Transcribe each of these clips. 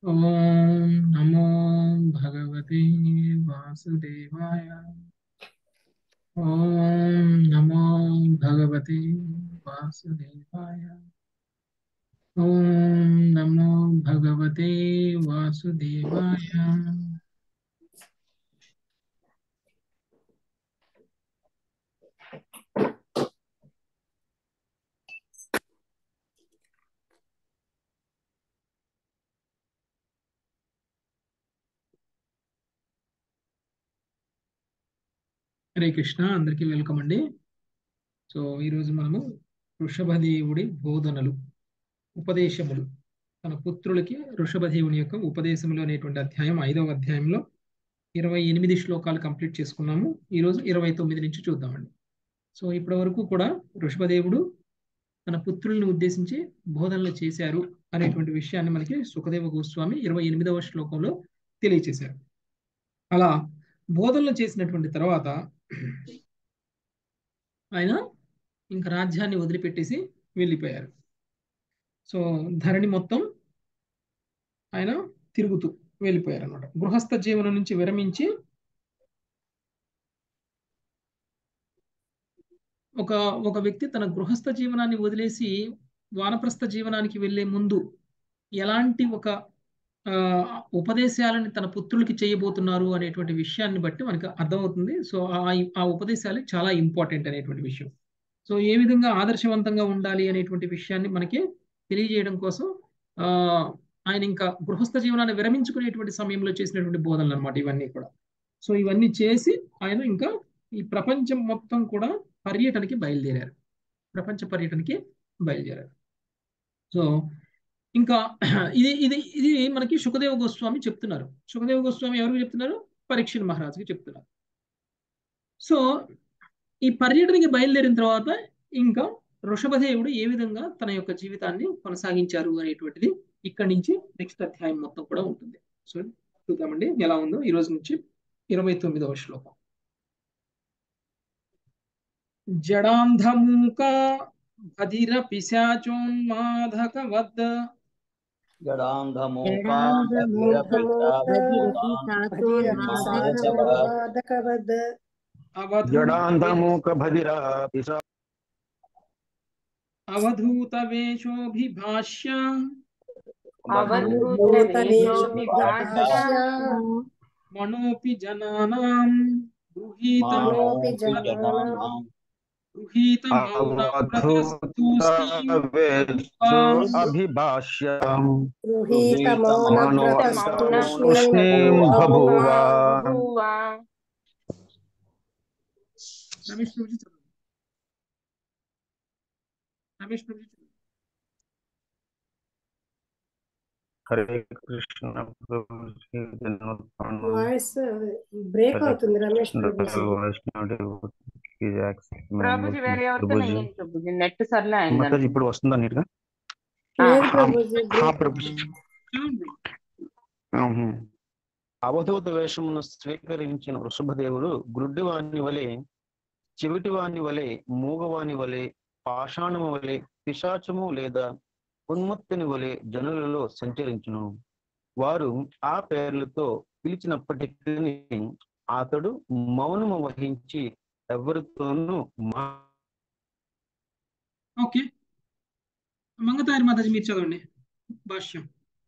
ॐ नमो भगवते वासुदेवाय ॐ नमो भगवते वासुदेवाय ॐ नमो भगवते वासुदेवाय హరే కృష్ణ అందరికీ వెల్కమ్ అండి సో ఈరోజు మనము వృషభదేవుడి బోధనలు ఉపదేశములు తన పుత్రులకి వృషభదేవుని యొక్క ఉపదేశములు అనేటువంటి అధ్యాయం ఐదవ అధ్యాయంలో ఇరవై ఎనిమిది శ్లోకాలు కంప్లీట్ చేసుకున్నాము ఈరోజు ఇరవై తొమ్మిది నుంచి చూద్దామండి సో ఇప్పటి వరకు కూడా వృషభదేవుడు తన పుత్రుల్ని ఉద్దేశించి బోధనలు చేశారు అనేటువంటి విషయాన్ని మనకి సుఖదేవ గోస్వామి ఇరవై ఎనిమిదవ శ్లోకంలో తెలియచేశారు అలా బోధనలు చేసినటువంటి తర్వాత ఆయన ఇంకా రాజ్యాన్ని వదిలిపెట్టేసి వెళ్ళిపోయారు సో ధరణి మొత్తం ఆయన తిరుగుతూ వెళ్ళిపోయారు అనమాట గృహస్థ జీవనం నుంచి విరమించి ఒక ఒక వ్యక్తి తన గృహస్థ జీవనాన్ని వదిలేసి వానప్రస్థ జీవనానికి వెళ్లే ముందు ఎలాంటి ఒక ఆ, ఉపదేశాలని తన పుత్రులకి చేయబోతున్నారు అనేటువంటి విషయాన్ని బట్టి మనకు అర్థమవుతుంది సో ఆ ఆ ఉపదేశాలు చాలా ఇంపార్టెంట్ అనేటువంటి విషయం సో ఏ విధంగా ఆదర్శవంతంగా ఉండాలి అనేటువంటి విషయాన్ని మనకి తెలియజేయడం కోసం ఆ ఆయన ఇంకా గృహస్థ జీవనాన్ని విరమించుకునేటువంటి సమయంలో చేసినటువంటి బోధనలు అనమాట ఇవన్నీ కూడా సో ఇవన్నీ చేసి ఆయన ఇంకా ఈ ప్రపంచం మొత్తం కూడా పర్యటనకి బయలుదేరారు ప్రపంచ పర్యటనకి బయలుదేరారు సో ఇంకా ఇది ఇది ఇది మనకి సుఖదేవ గోస్వామి చెప్తున్నారు సుఖదేవ గోస్వామి ఎవరికి చెప్తున్నారు పరీక్షణ్ మహారాజుకి చెప్తున్నారు సో ఈ పర్యటనకి బయలుదేరిన తర్వాత ఇంకా వృషభదేవుడు ఏ విధంగా తన యొక్క జీవితాన్ని కొనసాగించారు అనేటువంటిది ఇక్కడి నుంచి నెక్స్ట్ అధ్యాయం మొత్తం కూడా ఉంటుంది సో చూద్దామండి ఎలా ఉందో ఈ రోజు నుంచి ఇరవై తొమ్మిదవ శ్లోకం జడాంధమూక భదిర పిశాచోన్మాధక వద్ద జడాంధమూకా భగీరథి అవధూత జడాంధమూక భదిరా పిశా అవధూత వేషోభిభాష్య మనోపి జనానాం గృహీత మనోపి జనానాం గృహీత అభిభాష్య గృహీత మనో మౌనవ్రతస్తూష్ణీం తూష్ణీం బభూవ రమేష్ ప్రభుజీ చదవండి రమేష్ ప్రభుజీ చదవండి హరే కృష్ణ ప్రభుజీ జన్మోత్పన్న వాయిస్ బ్రేక్ అవుతుంది రమేష్ ప్రభుజీ ప్రభుజీ వేరే ఎవరితో ప్రభుజీ నెయ్యండి ప్రభుజీ నెట్ సర్లే అయింది మాతాజీ ఇప్పుడు వస్తుందా నీట్గా లేదు ప్రభుజీ హా బ్రేక్ ప్రభుజీ చదవండి ఆహా. అవధూత వేషమును స్వీకరించిన వృషభదేవుడు గ్రుడ్డివాని వలె చెవిటివాని వలె మూగవాని వలె పాషాణము వలె పిశాచము లేదా ఉన్మత్తుని వలె జనులలో సంచరించును వారు ఆ పేర్లతో పిలిచినప్పటికీ అతడు మౌనము వహించి ఎవరితోనూ మా ఓకే మంగతాయర్ మాతాజీ మీరు చదవండి భాష్యం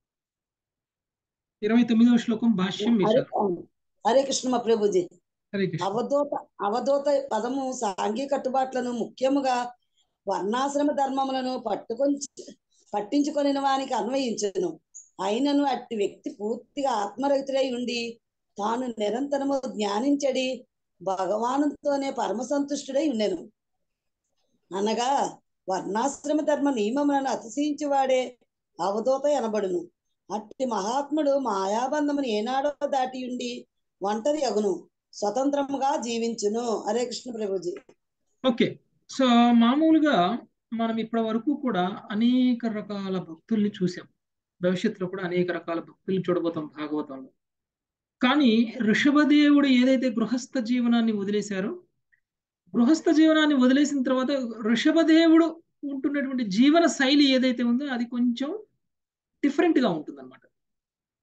ఇరవై తొమ్మిదవ శ్లోకం భాష్యం మీరు హరే చదవండి హరే కృష్ణ మా ప్రభుజీ హరే కృష్ణ అవధూత అవధూత పదము సాంఘిక కట్టుబాట్లను ముఖ్యముగా వర్ణాశ్రమ ధర్మములను పట్టుకొని పట్టించుకొని వానికి అన్వయించును అయినను అట్టి వ్యక్తి పూర్తిగా ఆత్మరహితుడై ఉండి తాను నిరంతరము జ్ఞానించడి భగవానుతోనే పరమ సంతుష్టుడై ఉండెను అనగా వర్ణాశ్రమ ధర్మ నియమములను అతిశయించువాడే అవధూత ఎనబడును అట్టి మహాత్ముడు మాయాబంధమును ఏనాడో దాటి ఉండి ఒంటరి అగును స్వతంత్రముగా జీవించును హరే కృష్ణ ప్రభుజీ ఓకే సో మామూలుగా మనం ఇప్పటి వరకు కూడా అనేక రకాల భక్తుల్ని చూసాం భవిష్యత్తులో కూడా అనేక రకాల భక్తుల్ని చూడబోతాం భాగవతంలో కానీ ఋషభదేవుడు ఏదైతే గృహస్థ జీవనాన్ని వదిలేశారో గృహస్థ జీవనాన్ని వదిలేసిన తర్వాత ఋషభదేవుడు ఉంటున్నటువంటి జీవన శైలి ఏదైతే ఉందో అది కొంచెం డిఫరెంట్ గా ఉంటుంది అనమాట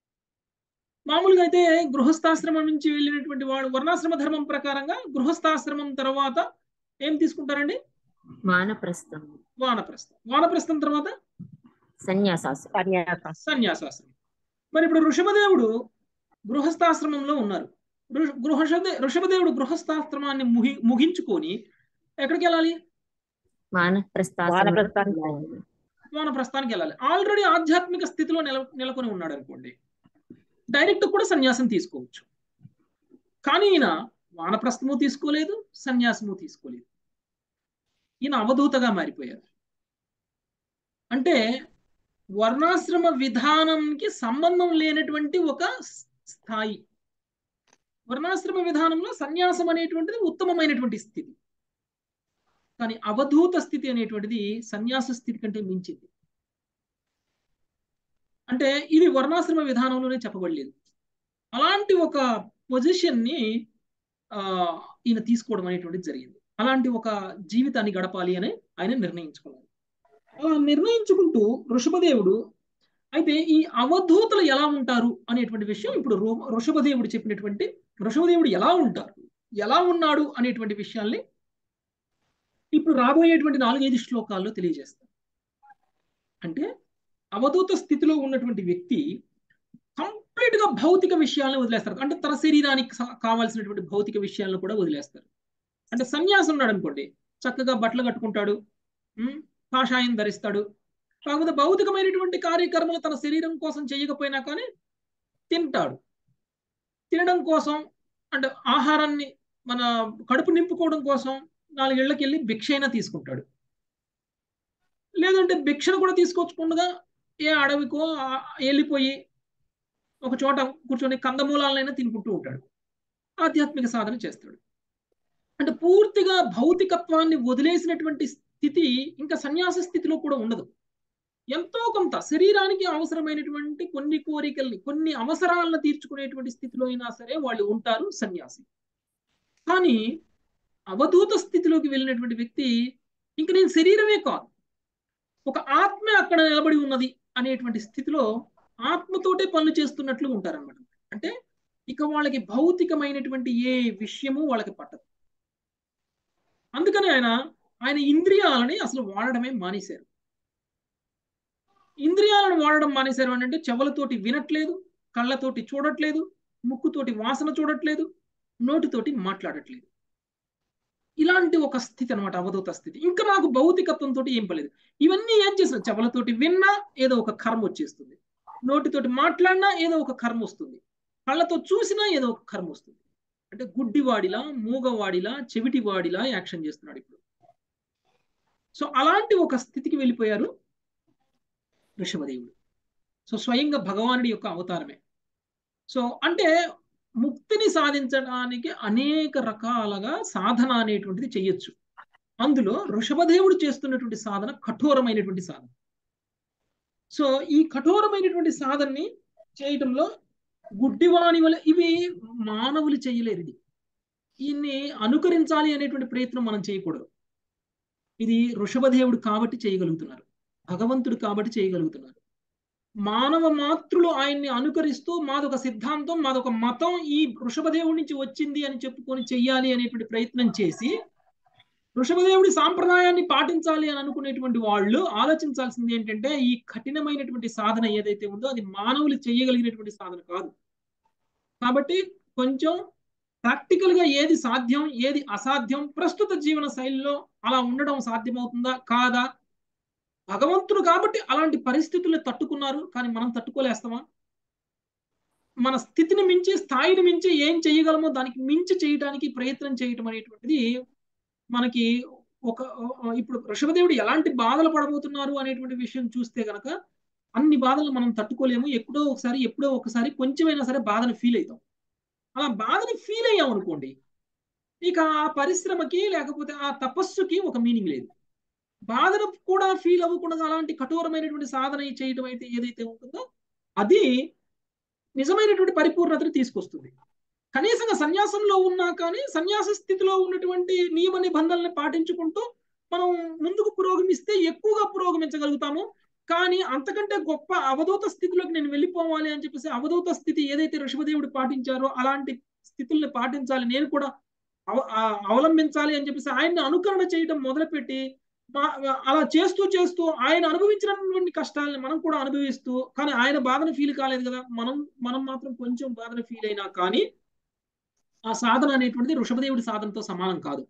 మామూలుగా అయితే గృహస్థాశ్రమం నుంచి వెళ్ళినటువంటి వాడు వర్ణాశ్రమ ధర్మం ప్రకారంగా గృహస్థాశ్రమం తర్వాత ఏం తీసుకుంటారండి మానప్రస్థం వానప్రస్థం వానప్రస్థం తర్వాత సన్యాసాశ్రమం సన్యాసాశ్రమం మరి ఇప్పుడు ఋషభదేవుడు గృహస్థాశ్రమంలో ఉన్నారు ఋష- గృహషదే ఋషభదేవుడు గృహస్థాశ్రమాన్ని ముగి ముగించుకొని ఎక్కడికి వెళ్ళాలి వానప్రస్థాశ్రమం వానప్రస్థానికి వెళ్ళాలి ఆల్రెడీ ఆధ్యాత్మిక స్థితిలో నెల నెలకొని ఉన్నాడు అనుకోండి డైరెక్ట్ కూడా సన్యాసం తీసుకోవచ్చు కానీ ఈయన వానప్రస్థము తీసుకోలేదు సన్యాసము తీసుకోలేదు ఈయన అవధూతగా మారిపోయారు అంటే వర్ణాశ్రమ విధానంకి సంబంధం లేనటువంటి ఒక స్థాయి వర్ణాశ్రమ విధానంలో సన్యాసం అనేటువంటిది ఉత్తమమైనటువంటి స్థితి కానీ అవధూత స్థితి అనేటువంటిది సన్యాస స్థితి కంటే మించింది అంటే ఇది వర్ణాశ్రమ విధానంలోనే చెప్పబడలేదు అలాంటి ఒక పొజిషన్ ని ఆ ఈయన తీసుకోవడం అనేటువంటిది జరిగింది అలాంటి ఒక జీవితాన్ని గడపాలి అని ఆయన నిర్ణయించుకున్నారు అలా నిర్ణయించుకుంటూ ఋషభదేవుడు అయితే ఈ అవధూతలు ఎలా ఉంటారు అనేటువంటి విషయం ఇప్పుడు రు- ఋషభదేవుడు చెప్పినటువంటి ఋషభదేవుడు ఎలా ఉంటారు ఎలా ఉన్నాడు అనేటువంటి విషయాల్ని ఇప్పుడు రాబోయేటువంటి నాలుగైదు శ్లోకాల్లో తెలియజేస్తారు అంటే అవధూత స్థితిలో ఉన్నటువంటి వ్యక్తి కంప్లీట్ గా భౌతిక విషయాలను వదిలేస్తారు అంటే తన శరీరానికి స- కావాల్సినటువంటి భౌతిక విషయాలను కూడా వదిలేస్తారు అంటే సన్యాసం ఉన్నాడు అనుకోండి చక్కగా బట్టలు కట్టుకుంటాడు ఉమ్, కాషాయం ధరిస్తాడు కాకపోతే భౌతికమైనటువంటి కార్యక్రమాలు తన శరీరం కోసం చేయకపోయినా కానీ తింటాడు తినడం కోసం అంటే ఆహారాన్ని మన కడుపు నింపుకోవడం కోసం నాలుగేళ్లకి వెళ్ళి భిక్ష అయినా తీసుకుంటాడు లేదంటే భిక్షను కూడా తీసుకొచ్చకుండా ఏ అడవికో ఆ- వెళ్ళిపోయి ఒక చోట కూర్చొని కందమూలాలనైనా తినుకుంటూ ఉంటాడు ఆధ్యాత్మిక సాధన చేస్తాడు అంటే పూర్తిగా భౌతికత్వాన్ని వదిలేసినటువంటి స్థితి ఇంకా సన్యాస స్థితిలో కూడా ఉండదు ఎంతో కొంత శరీరానికి అవసరమైనటువంటి కొన్ని కోరికల్ని కొన్ని అవసరాలను తీర్చుకునేటువంటి స్థితిలో అయినా సరే వాళ్ళు ఉంటారు సన్యాసి కానీ అవధూత స్థితిలోకి వెళ్ళినటువంటి వ్యక్తి ఇంక నేను శరీరమే కాదు ఒక ఆత్మ అక్కడ నిలబడి ఉన్నది అనేటువంటి స్థితిలో ఆత్మతోటే పనులు చేస్తున్నట్లు ఉంటారన్నమాట అంటే ఇక వాళ్ళకి భౌతికమైనటువంటి ఏ విషయము వాళ్ళకి పట్టదు అందుకని ఆయన ఆయన ఇంద్రియాలని అసలు వాడడమే మానేశారు ఇంద్రియాలను వాడడం మానేశారు అని అంటే చెవులతోటి వినట్లేదు కళ్ళతోటి చూడట్లేదు ముక్కుతోటి వాసన చూడట్లేదు నోటితోటి మాట్లాడట్లేదు ఇలాంటి ఒక స్థితి అనమాట అవధూత స్థితి ఇంకా నాకు భౌతికత్వంతో ఏం పలేదు ఇవన్నీ ఏం చేసిన చెవులతోటి విన్నా ఏదో ఒక కర్మ వచ్చేస్తుంది నోటితోటి మాట్లాడినా ఏదో ఒక కర్మ వస్తుంది కళ్ళతో చూసినా ఏదో ఒక కర్మ వస్తుంది అంటే గుడ్డివాడిలా మూగవాడిలా చెవిటివాడిలా యాక్షన్ చేస్తున్నాడు ఇప్పుడు సో అలాంటి ఒక స్థితికి వెళ్ళిపోయారు ఋషభదేవుడు సో స్వయంగా భగవానుడి యొక్క అవతారమే సో అంటే ముక్తిని సాధించడానికి అనేక రకాలుగా సాధన అనేటువంటిది చెయ్యొచ్చు అందులో ఋషభదేవుడు చేస్తున్నటువంటి సాధన కఠోరమైనటువంటి సాధన సో ఈ కఠోరమైనటువంటి సాధనని చేయటంలో గుడ్డివాణి వల్ల ఇవి మానవులు చేయలేరు ఇది దీన్ని అనుకరించాలి అనేటువంటి ప్రయత్నం మనం చేయకూడదు ఇది ఋషభదేవుడు కాబట్టి చేయగలుగుతున్నారు భగవంతుడు కాబట్టి చేయగలుగుతున్నారు మానవ మాతృలు ఆయన్ని అనుకరిస్తూ మాదొక సిద్ధాంతం మాదొక మతం ఈ వృషభదేవుడి నుంచి వచ్చింది అని చెప్పుకొని చెయ్యాలి అనేటువంటి ప్రయత్నం చేసి వృషభదేవుడి సాంప్రదాయాన్ని పాటించాలి అని అనుకునేటువంటి వాళ్ళు ఆలోచించాల్సింది ఏంటంటే ఈ కఠినమైనటువంటి సాధన ఏదైతే ఉందో అది మానవులు చేయగలిగినటువంటి సాధన కాదు కాబట్టి కొంచెం ప్రాక్టికల్ గా ఏది సాధ్యం ఏది అసాధ్యం ప్రస్తుత జీవన శైలిలో అలా ఉండడం సాధ్యమవుతుందా కాదా భగవంతుడు కాబట్టి అలాంటి పరిస్థితుల్ని తట్టుకున్నారు కానీ మనం తట్టుకోలేస్తామా మన స్థితిని మించి స్థాయిని మించి ఏం చేయగలమో దానికి మించి చేయడానికి ప్రయత్నం చేయటం అనేటువంటిది మనకి ఒక ఇప్పుడు ఋషభదేవుడు ఎలాంటి బాధలు పడబోతున్నారు అనేటువంటి విషయం చూస్తే గనక అన్ని బాధలు మనం తట్టుకోలేము ఎప్పుడో ఒకసారి ఎప్పుడో ఒకసారి కొంచెమైనా సరే బాధను ఫీల్ అవుతాం అలా బాధని ఫీల్ అయ్యాం అనుకోండి ఇక ఆ పరిశ్రమకి లేకపోతే ఆ తపస్సుకి ఒక మీనింగ్ లేదు బాధను కూడా ఫీల్ అవ్వకుండా అలాంటి కఠోరమైనటువంటి సాధన చేయడం అయితే ఏదైతే ఉంటుందో అది నిజమైనటువంటి పరిపూర్ణతను తీసుకొస్తుంది కనీసంగా సన్యాసంలో ఉన్నా కానీ సన్యాస స్థితిలో ఉన్నటువంటి నియమ నిబంధనలను పాటించుకుంటూ మనం ముందుకు పురోగమిస్తే ఎక్కువగా పురోగమించగలుగుతాము కానీ అంతకంటే గొప్ప అవధూత స్థితిలోకి నేను వెళ్ళిపోవాలి అని చెప్పేసి అవధూత స్థితి ఏదైతే ఋషభదేవుడు పాటించారో అలాంటి స్థితుల్ని పాటించాలి నేను కూడా అవ- ఆ అవలంబించాలి అని చెప్పేసి ఆయన్ని అనుకరణ చేయడం మొదలుపెట్టి మా- అలా చేస్తూ చేస్తూ ఆయన అనుభవించినటువంటి కష్టాలను మనం కూడా అనుభవిస్తూ కానీ ఆయన బాధను ఫీల్ కాలేదు కదా మనం మనం మాత్రం కొంచెం బాధను ఫీల్ అయినా కానీ ఆ సాధన అనేటువంటిది ఋషభదేవుడి సాధనతో సమానం కాదు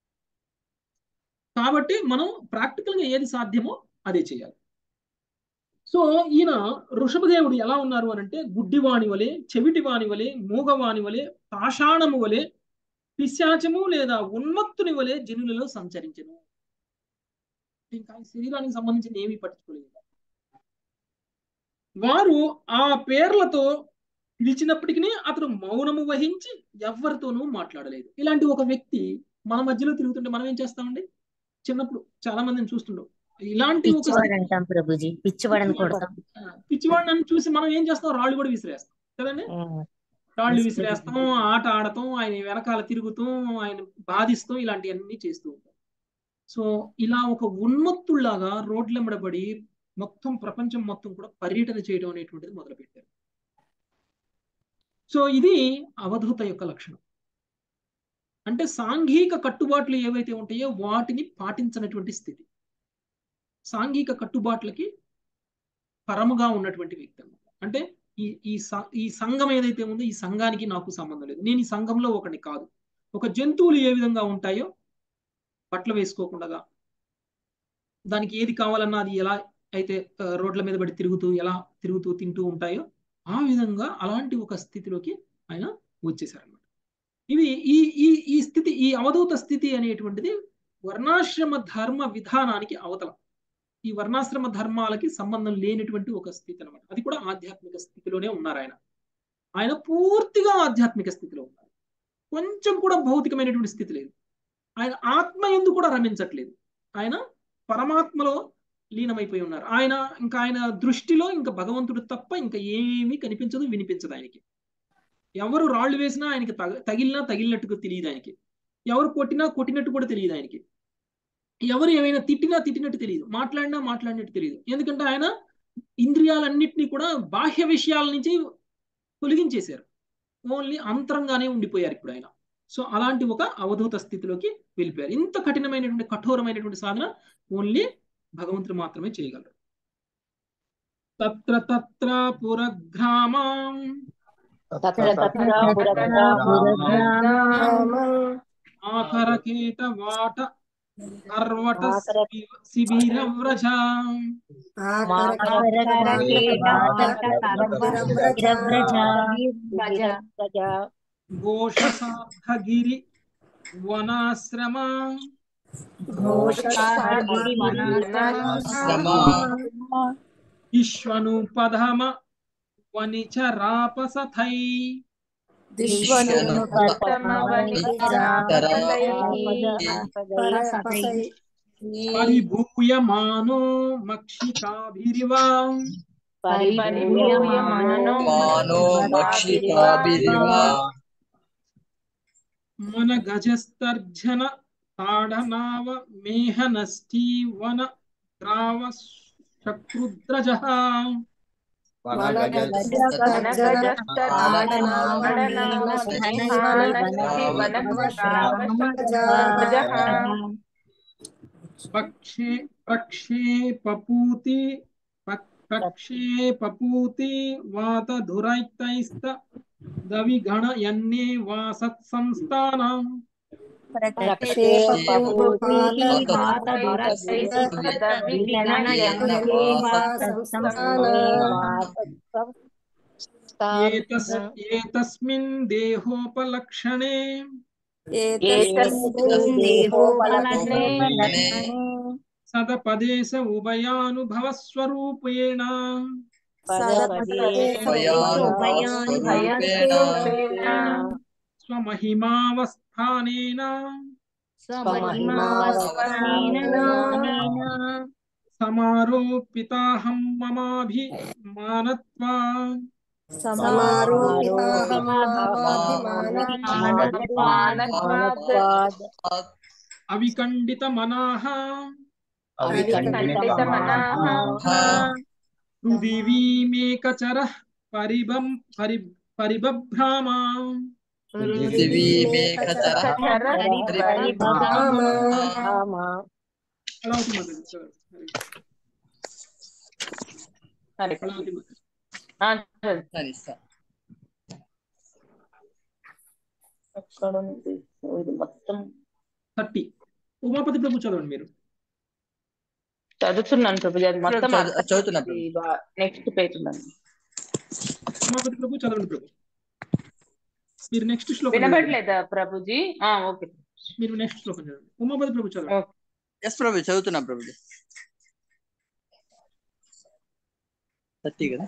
కాబట్టి మనం ప్రాక్టికల్ గా ఏది సాధ్యమో అదే చేయాలి సో ఈయన ఋషభదేవుడు ఎలా ఉన్నారు అని అంటే గుడ్డివాణి వలె చెవిటివాణి వలె మూగవాణి వలె పాషాణము వలె పిశాచము లేదా ఉన్మత్తుని వలె జనులలో సంచరించను ఇంకా ఈ శరీరానికి సంబంధించిన ఏమీ పట్టించుకోలేదు వారు ఆ పేర్లతో పిలిచినప్పటికీ అతడు మౌనము వహించి ఎవరితోనూ మాట్లాడలేదు ఇలాంటి ఒక వ్యక్తి మన మధ్యలో తిరుగుతుంటే మనం ఏం చేస్తామండి చిన్నప్పుడు చాలా మందిని చూస్తుండం ఇలాంటి ఒక పిచ్చివాడు అంటాం ప్రభుజీ పిచ్చివాడని కొడతాం ఆ, పిచ్చివాడిని చూసి మనం ఏం చేస్తాం రాళ్ళు కూడా విసిరేస్తాం కదండి ఉమ్. రాళ్ళు Yes, విసిరేస్తాం ఆట ఆడతాం ఆయన వెనకాల తిరుగుతాం ఆయన బాధిస్తాం ఇలాంటివన్నీ చేస్తూ ఉంటాం సో ఇలా ఒక ఉన్మత్తుల్లాగా రోడ్లెంబడబడి మొత్తం ప్రపంచం మొత్తం కూడా పర్యటన చేయడం అనేటువంటిది మొదలుపెట్టారు సో ఇది అవధూత యొక్క లక్షణం అంటే సాంఘిక కట్టుబాట్లు ఏవైతే ఉంటాయో వాటిని పాటించినటువంటి స్థితి సాంఘిక కట్టుబాట్లకి పరముగా ఉన్నటువంటి వ్యక్తి అన్నమాట అంటే ఈ ఈ స- ఈ సంఘం ఏదైతే ఉందో ఈ సంఘానికి నాకు సంబంధం లేదు నేను ఈ సంఘంలో ఒకటి కాదు ఒక జంతువులు ఏ విధంగా ఉంటాయో బట్టలు వేసుకోకుండా దానికి ఏది కావాలన్నా అది ఎలా అయితే ఆ, రోడ్ల మీద పడి తిరుగుతూ ఎలా తిరుగుతూ తింటూ ఉంటాయో ఆ విధంగా అలాంటి ఒక స్థితిలోకి ఆయన వచ్చేసారనమాట ఇవి ఈ ఈ ఈ స్థితి ఈ అవధూత స్థితి అనేటువంటిది వర్ణాశ్రమ ధర్మ విధానానికి అవతల ఈ వర్ణాశ్రమ ధర్మాలకి సంబంధం లేనటువంటి ఒక స్థితి అనమాట అది కూడా ఆధ్యాత్మిక స్థితిలోనే ఉన్నారు ఆయన ఆయన పూర్తిగా ఆధ్యాత్మిక స్థితిలో ఉన్నారు కొంచెం కూడా భౌతికమైనటువంటి స్థితి లేదు ఆయన ఆత్మ ఎందు కూడా రమించట్లేదు ఆయన పరమాత్మలో లీనమైపోయి ఉన్నారు ఆయన ఇంకా ఆయన దృష్టిలో ఇంకా భగవంతుడు తప్ప ఇంకా ఏమీ కనిపించదు వినిపించదు ఆయనకి ఎవరు రాళ్ళు వేసినా ఆయనకి తగ తగిలినా తగిలినట్టుగా తెలియదు ఆయనకి ఎవరు కొట్టినా కొట్టినట్టు కూడా తెలియదు ఆయనకి ఎవరు ఏమైనా తిట్టినా తిట్టినట్టు తెలియదు మాట్లాడినా మాట్లాడినట్టు తెలియదు ఎందుకంటే ఆయన ఇంద్రియాలన్నింటినీ కూడా బాహ్య విషయాల నుంచి తొలగించేశారు ఓన్లీ అంతరంగానే ఉండిపోయారు ఇప్పుడు ఆయన సో అలాంటి ఒక అవధూత స్థితిలోకి వెళ్ళిపోయారు ఇంత కఠినమైనటువంటి కఠోరమైనటువంటి సాధన ఓన్లీ భగవంతుడు మాత్రమే చేయగలరు తత్ర తత్ర పురగ్రామం తత్ర తత్ర పురగ్రామ ఆకరకేట వాట కర్వట శిబిర వ్రజ ఘోషసాధగిరి వనాశ్రమ విశ్వను పదమ వనిచరాపసథై పరిభూయమానో మక్షికాభిరివా మన గజస్తర్జన తాడనావ మేహనష్టీవన ద్రావ శక్రుద్రజ పక్షే ప్రక్షేపూతి ప్రక్షేపూతి వాతధురైతైస్త దవిగణ యన్నే వాసత్సంస్థానం ఏతస్ ఏతస్మిన్ దేహోపలక్షణే సదపదేశ ఉభయానుభవ స్వరూపేణ స్వమహిమావస్థానేన సమారోపితాహం మమాభిమానత్వా అవికండిత మనాహ అవికంఠిత మనః పృథివీమేకచర పరిబం పరి పరిబభ్రామా అలా అవుతుంది మాతాజీ. సరే. హరే అలా అవుతుంది మాతాజీ. ఆ, చదువు. ఎక్కడ ఉంది? ఇది మొత్తం థర్టీ ఉమాపతి ప్రభు చదవండి మీరు చదువుతున్నాను ప్రభుజీ అది మొత్తం చదువు- చదువుతున్నా ప్రభు. నెక్స్ట్ పేజ్ ఉందండి ఉమాపతి ప్రభు చదవండి ప్రభు మీరు నెక్స్ట్ శ్లోకం చదవండి. వినబడలేదా ప్రభుజీ ఆ ఓకే మీరు నెక్స్ట్ శ్లోకం చదవండి ఉమాపతి ప్రభు చదవండి ఎస్ ప్రభు చదువుతున్నా ప్రభు థర్టీ కదా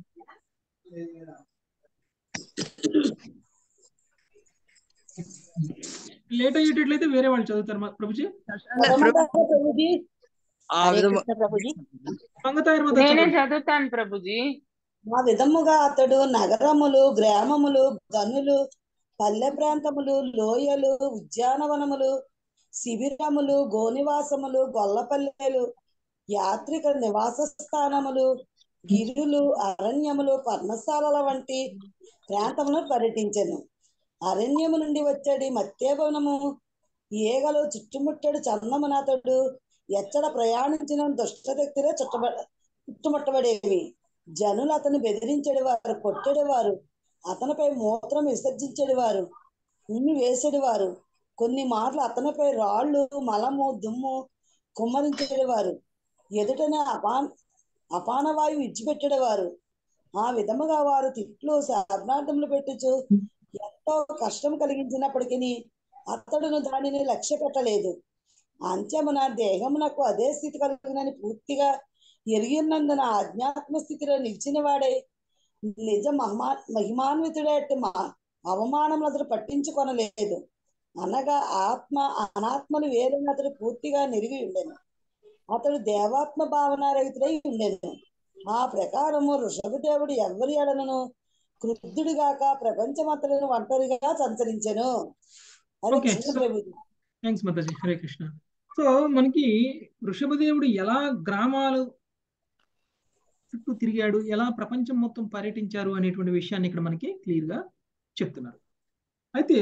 లేట్ అయ్యేటట్లయితే వేరే వాళ్ళు చదువుతారు మా ప్రభుజీ ప్రభుజీ ఆ హరే విధము కృష్ణ ప్రభుజీ మంగతాయర్ మాత నేనే చదవండి చదువుతాను ప్రభుజీ ఆ విధముగా అతడు నగరములు గ్రామములు గనులు పల్లె ప్రాంతములు లోయలు ఉద్యానవనములు శిబిరములు గోనివాసములు గొల్లపల్లెలు యాత్రిక నివాస స్థానములు గిరులు అరణ్యములు పర్ణశాలల వంటి ప్రాంతములను పర్యటించెను అరణ్యము నుండి వచ్చేది మత్తేవనము ఈగలు చుట్టుముట్టడు చందమునతడు ఎచ్చడ ప్రయాణించిన దుష్టశక్తిలో చుట్టబ చుట్టుముట్టబడేవి జనులు అతను బెదిరించేవారు కొట్టేవారు అతనిపై మూత్రం విసర్జించేవారు ఉమ్మి వేసేవారు కొన్ని మార్లు అతనిపై రాళ్ళు మలము దుమ్ము కుమ్మరించేవారు ఎదుటనే అపా అపానవాయువు ఇచ్చిపెట్టేవారు ఆ విధముగా వారు తిట్లు శాపనార్థములు పెట్టుచు ఎంతో కష్టం కలిగించినప్పటికీ అతడును దానిని లక్ష్య పెట్టలేదు అంత్యమున దేహమునకు అదే స్థితి కలిగినని పూర్తిగా ఎరిగినందున ఆధ్యాత్మ స్థితిలో నిలిచిన వాడే నిజ మహిమా మహిమాన్వితుడే మా అవమానములు అతడు పట్టించుకొనలేదు అనగా ఆత్మ అనాత్మలు వేరని అతడు పూర్తిగా నిరిగి ఉండెను అతడు దేవాత్మ భావన రహితుడై ఉండెను ఆ ప్రకారము ఋషభదేవుడు ఎవరి ఎడలను క్రుద్ధుడిగాక ప్రపంచమంతలను ఒంటరిగా సంచరించెను హరే Okay, కృష్ణ so- ప్రభుజీ థ్యాంక్స్ మాతాజీ హరే కృష్ణ సో మనకి వృషభదేవుడు ఎలా గ్రామాలు చుట్టూ తిరిగాడు ఎలా ప్రపంచం మొత్తం పర్యటించారు అనేటువంటి విషయాన్ని ఇక్కడ మనకి క్లియర్ గా చెప్తున్నారు అయితే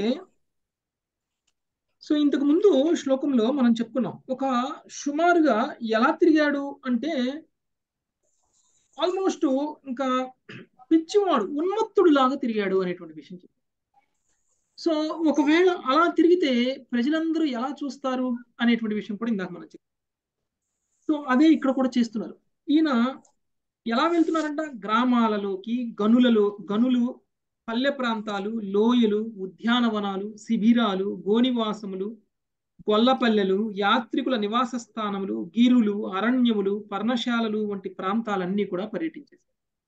సో ఇంతకు ముందు శ్లోకంలో మనం చెప్పుకున్నాం ఒక సుమారుగా ఎలా తిరిగాడు అంటే ఆల్మోస్ట్ ఇంకా పిచ్చివాడు ఉన్మత్తుడు లాగా తిరిగాడు అనేటువంటి విషయం చెప్పారు సో ఒకవేళ అలా తిరిగితే ప్రజలందరూ ఎలా చూస్తారు అనేటువంటి విషయం కూడా ఇందాక మనం చెప్పాం సో అదే ఇక్కడ కూడా చేస్తున్నారు ఈయన ఎలా వెళ్తున్నారంట గ్రామాలలోకి గనులలో గనులు పల్లె ప్రాంతాలు లోయలు ఉద్యానవనాలు శిబిరాలు గోనివాసములు గొల్లపల్లెలు యాత్రికుల నివాస స్థానములు గిరులు అరణ్యములు పర్ణశాలలు వంటి ప్రాంతాలన్నీ కూడా పర్యటించేశారు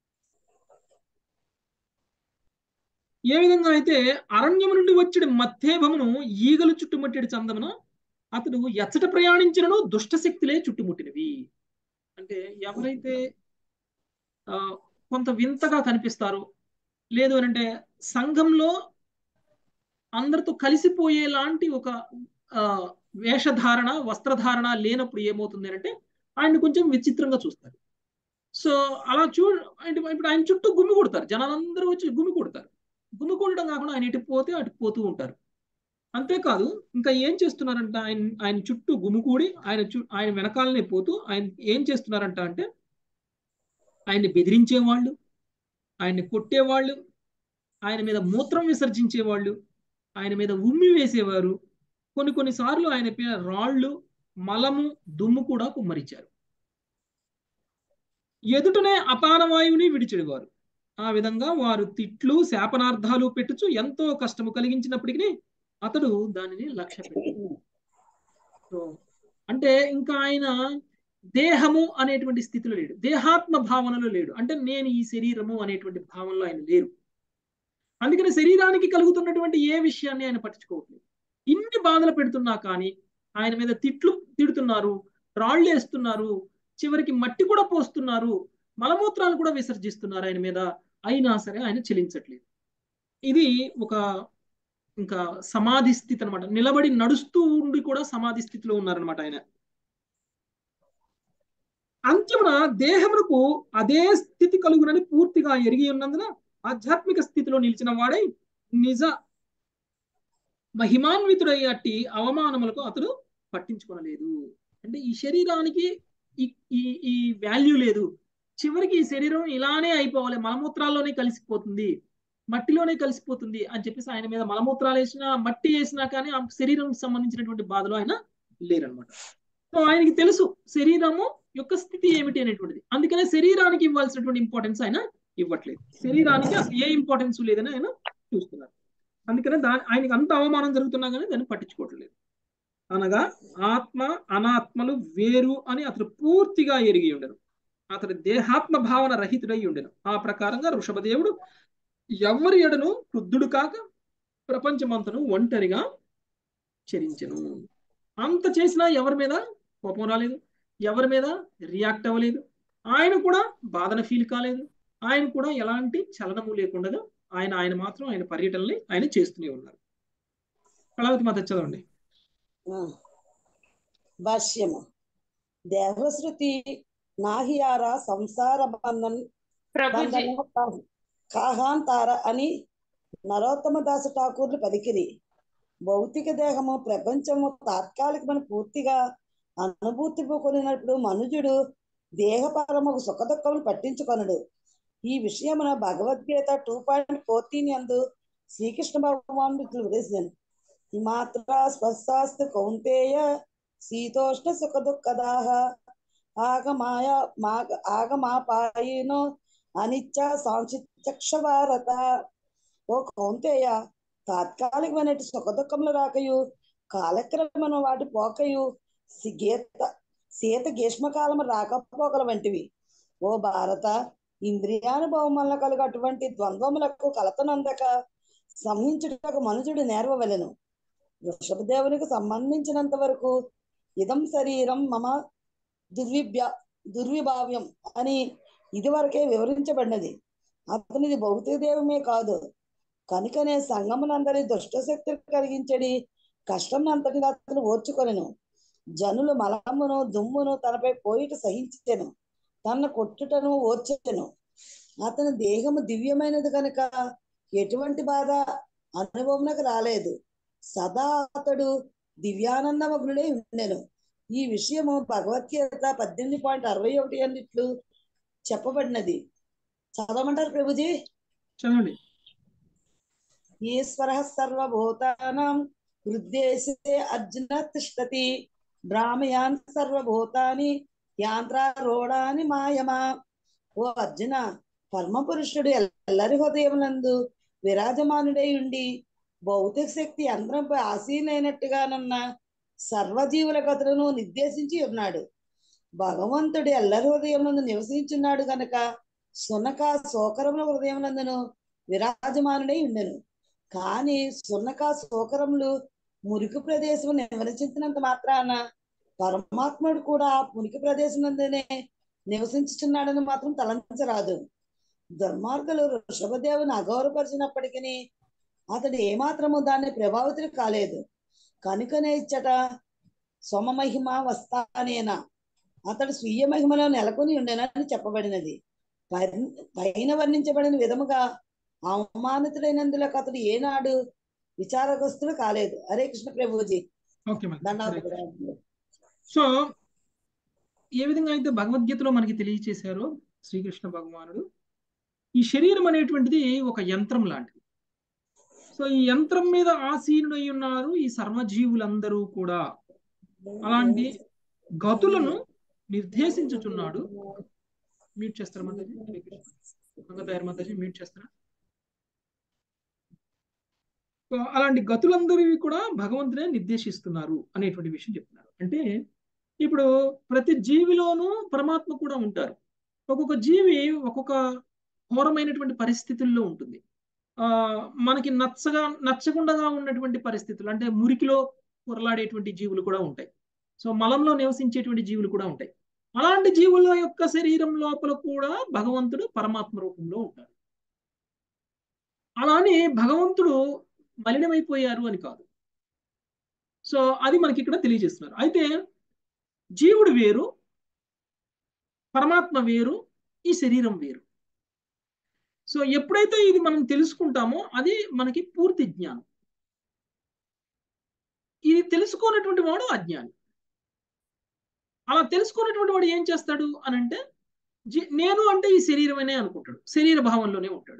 ఏ విధంగా అయితే అరణ్యము నుండి వచ్చేటి మత్తేభమును ఈగలు చుట్టుముట్టేటి చందమున అతడు ఎచ్చట ప్రయాణించినను దుష్టశక్తులే చుట్టుముట్టినవి అంటే ఎవరైతే ఆ, కొంత వింతగా కనిపిస్తారో లేదు అని అంటే సంఘంలో అందరితో కలిసిపోయేలాంటి ఒక ఆ, వేషధారణ వస్త్రధారణ లేనప్పుడు ఏమవుతుంది అంటే ఆయన కొంచెం విచిత్రంగా చూస్తారు సో అలా చూ అంటే ఇప్పుడు ఆయన చుట్టూ గుమ్మి కొడతారు జనాలందరూ వచ్చి గుమ్మి కొడతారు గుమ్మి కొట్టడం కాకుండా ఆయన ఇటు పోతే అటు పోతూ ఉంటారు అంతేకాదు ఇంకా ఏం చేస్తున్నారంట ఆయన ఆయన చుట్టూ గుమికూడి ఆయన చు ఆయన వెనకాలనే పోతూ ఆయన ఏం చేస్తున్నారంట అంటే ఆయన్ని బెదిరించేవాళ్ళు ఆయన్ని కొట్టేవాళ్ళు ఆయన మీద మూత్రం విసర్జించేవాళ్ళు ఆయన మీద ఉమ్మి వేసేవారు కొన్ని కొన్నిసార్లు ఆయన పైన రాళ్ళు మలము దుమ్ము కూడా కుమ్మరించారు ఎదుటనే అపానవాయువుని విడిచెడివారు ఆ విధంగా వారు తిట్లు శాపనార్థాలు పెట్టుచు ఎంతో కష్టము కలిగించినప్పటికీ అతడు దానిని లక్ష్య పెట్టాడు సో అంటే ఇంకా ఆయన దేహము అనేటువంటి స్థితిలో లేడు దేహాత్మ భావనలో లేడు అంటే నేను ఈ శరీరము అనేటువంటి భావనలో ఆయన లేరు అందుకని శరీరానికి కలుగుతున్నటువంటి ఏ విషయాన్ని ఆయన పట్టించుకోవట్లేదు ఇన్ని బాధలు పెడుతున్నా కానీ ఆయన మీద తిట్లు తిడుతున్నారు రాళ్ళు వేస్తున్నారు చివరికి మట్టి కూడా పోస్తున్నారు మలమూత్రాలు కూడా విసర్జిస్తున్నారు ఆయన మీద అయినా సరే ఆయన చెలించట్లేదు ఇది ఒక ఇంకా సమాధి స్థితి అనమాట నిలబడి నడుస్తూ ఉండి కూడా సమాధి స్థితిలో ఉన్నారనమాట ఆయన అంత్యమున దేహమునకు అదే స్థితి కలుగునని పూర్తిగా ఎరిగి ఉన్నందున ఆధ్యాత్మిక స్థితిలో నిలిచిన వాడై నిజ మహిమాన్వితుడై అట్టి అవమానములకు అతడు పట్టించుకొనలేదు అంటే ఈ శరీరానికి ఈ ఈ ఈ వాల్యూ లేదు చివరికి ఈ శరీరం ఇలానే అయిపోవాలి మలమూత్రాల్లోనే కలిసిపోతుంది మట్టిలోనే కలిసిపోతుంది అని చెప్పేసి ఆయన మీద మలమూత్రాలు వేసినా మట్టి వేసినా కానీ ఆ శరీరం సంబంధించినటువంటి బాధలు ఆయన లేరనమాట సో ఆయనకి తెలుసు శరీరము యొక్క స్థితి ఏమిటి అనేటువంటిది అందుకనే శరీరానికి ఇవ్వాల్సినటువంటి ఇంపార్టెన్స్ ఆయన ఇవ్వట్లేదు శరీరానికి అసలు ఏ ఇంపార్టెన్స్ లేదని ఆయన చూస్తున్నారు అందుకనే దాని ఆయనకి అంత అవమానం జరుగుతున్నా కానీ దాన్ని పట్టించుకోవట్లేదు అనగా ఆత్మ అనాత్మలు వేరు అని అతడు పూర్తిగా ఎరిగి ఉండను అతడు దేహాత్మ భావన రహితుడై ఉండెను ఆ ప్రకారంగా వృషభదేవుడు ఎవరి ఎడను క్రుద్ధుడు కాక ప్రపంచమంతను ఒంటరిగా చరించెను అంత చేసినా ఎవరి మీద కోపం రాలేదు ఎవరి మీద రియాక్ట్ అవ్వలేదు ఆయన కూడా బాధన ఫీల్ కాలేదు ఆయన కూడా ఎలాంటి చలనము లేకుండా ఆయన ఆయన మాత్రం ఆయన పర్యటనని ఆయన చేస్తూనే ఉన్నారు కళావతి మాత చదవండి ఆ. భాష్యము దేవశృతి నాహియార సంసార బంధన్ ప్రభుజీ బంధన కాహాంతార అని నరోత్తమ దాసు ఠాకూర్లు పలికిరి భౌతిక దేహము ప్రపంచము తాత్కాలికమైన పూర్తిగా అనుభూతి కొనినప్పుడు మనుజుడు దేహపరముకు సుఖదుఖములు పట్టించుకొనడు ఈ విషయమున భగవద్గీత టూ పాయింట్ ఫోర్టీన్ యందు శ్రీకృష్ణ భగవానుడు ఇట్లు ఉపదేశించాను మాత్ర స్పర్శాస్తు కౌంతేయ శీతోష్ణ సుఖ దుఃఖదాహ ఆగమాయ మాగ ఆగమాపాయినో అనిచ్చ సాంశిచక్ష భారత ఓ కౌంతేయ తాత్కాలికమైన సుఖ దుఃఖములు రాకయు కాలక్రమణ వాటి పోకయు గీత సీత గ్రీష్మకాలము రాకపోకల వంటివి ఓ భారత ఇంద్రియానుభవం వల్ల కలుగు అటువంటి ద్వంద్వములకు కలతనందక సంహించుటకు మనుషుడు నేర్వవలెను వృషభదేవునికి సంబంధించినంత వరకు ఇదం శరీరం మమ దుర్విభ్య దుర్విభావ్యం అని ఇదివరకే వివరించబడినది అతనిది భౌతిక దేవమే కాదు కనుకనే సంగమునందరి దుష్టశక్తి కలిగించడి కష్టం అంతటిని అతను ఓర్చుకొనెను జనులు మలమును దుమ్మును తనపై పోయిట సహించెను తన కొట్టుటను ఓర్చెను అతని దేహము దివ్యమైనది కనుక ఎటువంటి బాధ అనుభవంలోకి రాలేదు సదా అతడు దివ్యానందమగ్నుడై ఉండెను ఈ విషయము భగవద్గీత పద్దెనిమిది పాయింట్ అరవై ఒకటి అన్నిట్లు చెప్పబడినది చదవమంటారు ప్రభుజీ చదవండి ఈశ్వర సర్వభూతానాం హృద్దేశే అర్జున తిష్టతి భ్రామయాన్ సర్వభూతాని యాంత్రారూఢాని మాయమా ఓ అర్జున పరమపురుషుడు ఎల్లరి హృదయములందు విరాజమానుడై ఉండి భౌతిక శక్తి యంత్రంపై ఆసీనైనట్టుగానున్న సర్వజీవుల గతులను నిర్దేశించి ఉన్నాడు భగవంతుడు ఎల్లరి హృదయమునందు నివసించున్నాడు గనక సునక శోకరముల హృదయమునందును విరాజమానుడై ఉండెను కానీ సున్నక శోకరములు మురికి ప్రదేశం నివసించినంత మాత్రాన పరమాత్ముడు కూడా ఆ మురికి ప్రదేశం నందునే నివసించుచున్నాడని మాత్రం తలంచరాదు దుర్మార్గులు వృషభదేవుని అగౌరవపరిచినప్పటికీ అతడు ఏమాత్రము దాన్ని ప్రభావితులు కాలేదు కనుకనే ఇచ్చట సోమమహిమ వస్తానేనా అతడు స్వీయ మహిమలో నెలకొని ఉండేనని చెప్పబడినది పైన- పైన వర్ణించబడిన విధముగా అవమానితుడైనందులకు అతడు ఏనాడు విచారగ్రస్తుడు కాలేదు హరే కృష్ణ ప్రభుజీ ఓకే మరి దండాలు సో ఏ విధంగా అయితే భగవద్గీతలో మనకి తెలియచేశారో శ్రీకృష్ణ భగవానుడు ఈ శరీరం అనేటువంటిది ఒక యంత్రం లాంటిది సో ఈ యంత్రం మీద ఆసీనుడై ఉన్నారు ఈ సర్వజీవులందరూ కూడా అలాంటి గతులను నిర్దేశించుచున్నాడు మ్యూట్ చేస్తారా మాతాజీ మంగతాయారు మాతాజీ మ్యూట్ చేస్తారా సో అలాంటి గతులందరివి కూడా భగవంతుడే నిర్దేశిస్తున్నారు అనేటువంటి విషయం చెప్తున్నారు అంటే ఇప్పుడు ప్రతి జీవిలోనూ పరమాత్మ కూడా ఉంటారు ఒక్కొక్క జీవి ఒక్కొక్క ఘోరమైనటువంటి పరిస్థితుల్లో ఉంటుంది ఆ మనకి నచ్చగా నచ్చకుండా ఉన్నటువంటి పరిస్థితులు అంటే మురికిలో పొరలాడేటువంటి జీవులు కూడా ఉంటాయి సో మలంలో నివసించేటువంటి జీవులు కూడా ఉంటాయి అలాంటి జీవుల యొక్క శరీరం లోపల కూడా భగవంతుడు పరమాత్మ రూపంలో ఉంటాడు అలానే భగవంతుడు మలినమైపోయారు అని కాదు సో అది మనకి ఇక్కడ తెలియజేస్తున్నారు అయితే జీవుడు వేరు పరమాత్మ వేరు ఈ శరీరం వేరు సో ఎప్పుడైతే ఇది మనం తెలుసుకుంటామో అది మనకి పూర్తి జ్ఞానం ఇది తెలుసుకోనటువంటి వాడు అజ్ఞాని అలా తెలుసుకున్నటువంటి వాడు ఏం చేస్తాడు అని అంటే జీ- నేను అంటే ఈ శరీరమనే అనుకుంటాడు శరీర భావంలోనే ఉంటాడు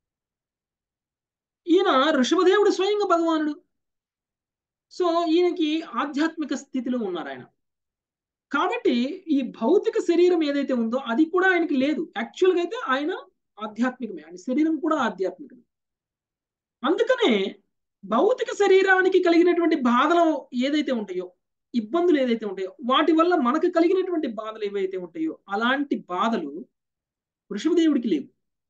ఈయన ఋషభదేవుడు స్వయంగా భగవానుడు సో ఈయనకి ఆధ్యాత్మిక స్థితిలో ఉన్నారు ఆయన కాబట్టి ఈ భౌతిక శరీరం ఏదైతే ఉందో అది కూడా ఆయనకి లేదు యాక్చువల్గా అయితే ఆయన ఆధ్యాత్మికమే ఆయన శరీరం కూడా ఆధ్యాత్మికమే అందుకనే భౌతిక శరీరానికి కలిగినటువంటి బాధలు ఏదైతే ఉంటాయో ఇబ్బందులు ఏదైతే ఉంటాయో వాటి వల్ల మనకు కలిగినటువంటి బాధలు ఏవైతే ఉంటాయో అలాంటి బాధలు వృషభదేవుడికి లేవు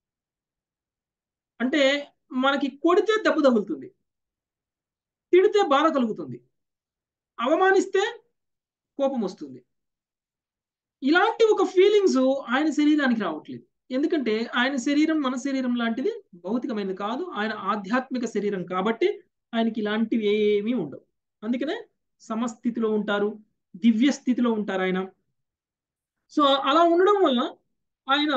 అంటే మనకి కొడితే దెబ్బ తగులుతుంది తిడితే బాధ కలుగుతుంది అవమానిస్తే కోపం వస్తుంది ఇలాంటి ఒక ఫీలింగ్స్ ఆయన శరీరానికి రావట్లేదు ఎందుకంటే ఆయన శరీరం మన శరీరం లాంటిది భౌతికమైనది కాదు ఆయన ఆధ్యాత్మిక శరీరం కాబట్టి ఆయనకి ఇలాంటివి ఏమీ ఉండవు అందుకనే సమస్థితిలో ఉంటారు దివ్య స్థితిలో ఉంటారు ఆయన సో అలా ఉండడం వల్ల ఆయన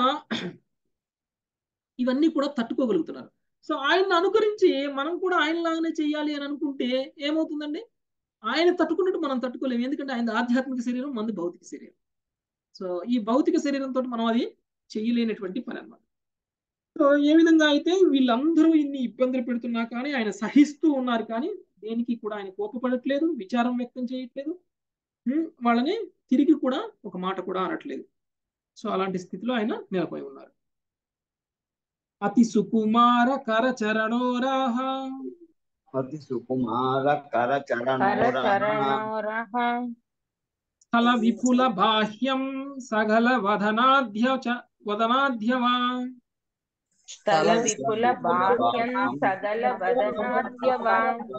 ఇవన్నీ కూడా తట్టుకోగలుగుతున్నారు సో ఆయన్ని అనుకరించి మనం కూడా ఆయనలాగానే చేయాలి అని అనుకుంటే ఏమవుతుందండి ఆయన తట్టుకున్నట్టు మనం తట్టుకోలేము ఎందుకంటే ఆయన ఆధ్యాత్మిక శరీరం మంది భౌతిక శరీరం సో ఈ భౌతిక శరీరంతో మనం అది చేయలేనటువంటి పని అన్నమాట సో ఏ విధంగా అయితే వీళ్ళందరూ ఇన్ని ఇబ్బందులు పెడుతున్నా కానీ ఆయన సహిస్తూ ఉన్నారు కానీ దేనికి కూడా ఆయన కోపపడట్లేదు విచారం వ్యక్తం చేయట్లేదు ఉమ్, వాళ్ళని తిరిగి కూడా ఒక మాట కూడా అనట్లేదు సో అలాంటి స్థితిలో ఆయన నిలబడి ఉన్నారు అతి సుకుమార కర చరణోరాహ అతి సుకుమార కర కర చరణోరః చరణోరః స్థల విపుల బాహ్యం సగల వదనాధ్య చ వదనాధ్యవా స్థల విపుల బాహ్యం సగల వదనాద్యవా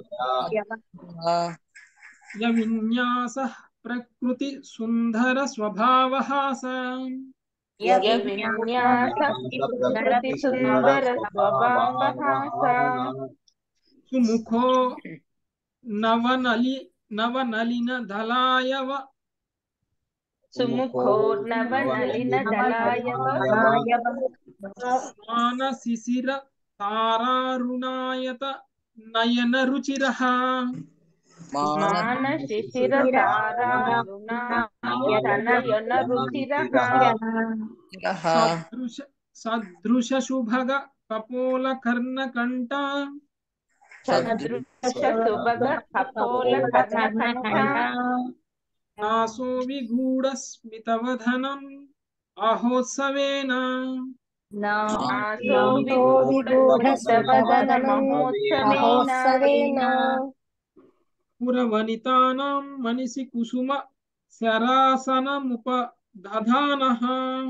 య విన్యాస ప్రకృతి సుందర స్వభావహాస య విన్యాస ప్రకృతి సుందర స్వభావహాస సుముఖో నవనలి నవనలిన దళాయవ సుముఖోర్నవ నలిన దళాయవ మాన శిశిర తారారుణాయత నయన రుచిరః మాన శిశిర తారారుణాయతనయన రుచిరః సదృశ సదృశ శుభగ కపోల కర్ణకంఠ సదృశ సుభగ కపోల కర్ణకంఠ నాసో విగూఢ స్మితవధనం అహోత్సవేన నాసో విగూఢ మహోత్సవేన మహోత్సవేన పురవనితానాం మనసి కుసుమ శరాసనముప దధానః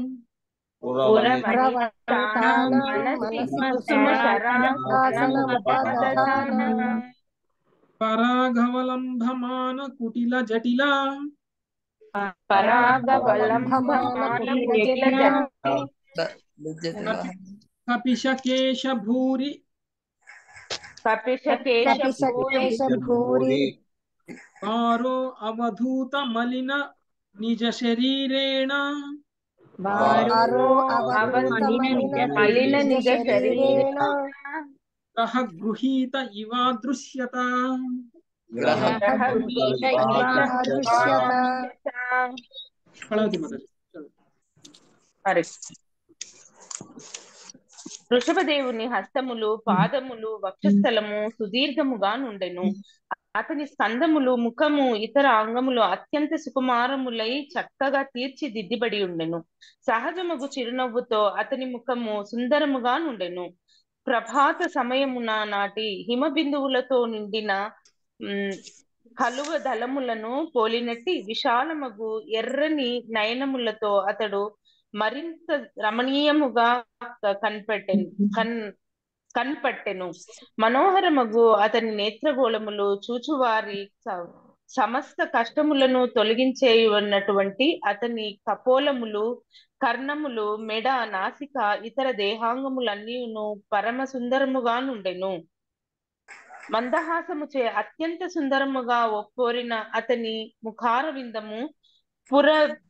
పురవనితానాం మనసి కుసుమ శరాసనముపదధానః పరాగవలంభమాన కుటిల జటిల పరాగవలంబమాన కుటిల కపిశకేశ భూరి కపిశకేశ భూరి పారో అవధూత మలిన నిజ శరీరేణ వారో మలిన నిజ శరీరేణ సహ గృహీత ఇవాదృశ్యత కళావతి మాతాజీ హరి వృషభదేవుని హస్తములు పాదములు వక్షస్థలము సుదీర్ఘముగా నుండెను అతని స్కందములు ముఖము ఇతర అంగములు అత్యంత సుకుమారములై చక్కగా తీర్చిదిద్దిబడి ఉండెను సహజముగు చిరునవ్వుతో అతని ముఖము సుందరముగా నుండెను ప్రభాత సమయమున నాటి హిమ బిందువులతో నిండిన ఉమ్, కలువ దళములను పోలినట్టి విశాలమగు ఎర్రని నయనములతో అతడు మరింత రమణీయముగా కనిపెట్టెను కన్ కన్పట్టెను మనోహరమగు అతని నేత్రగోళములు చూచువారి స- సమస్త కష్టములను తొలగించేయున్నటువంటి అతని కపోలములు కర్ణములు మెడ నాసిక ఇతర దేహాంగములన్నీను పరమ సుందరముగా నుండెను మందహాసముచే అత్యంత సుందరముగా ఒక్కోరిన అతని ముఖార విందము పుర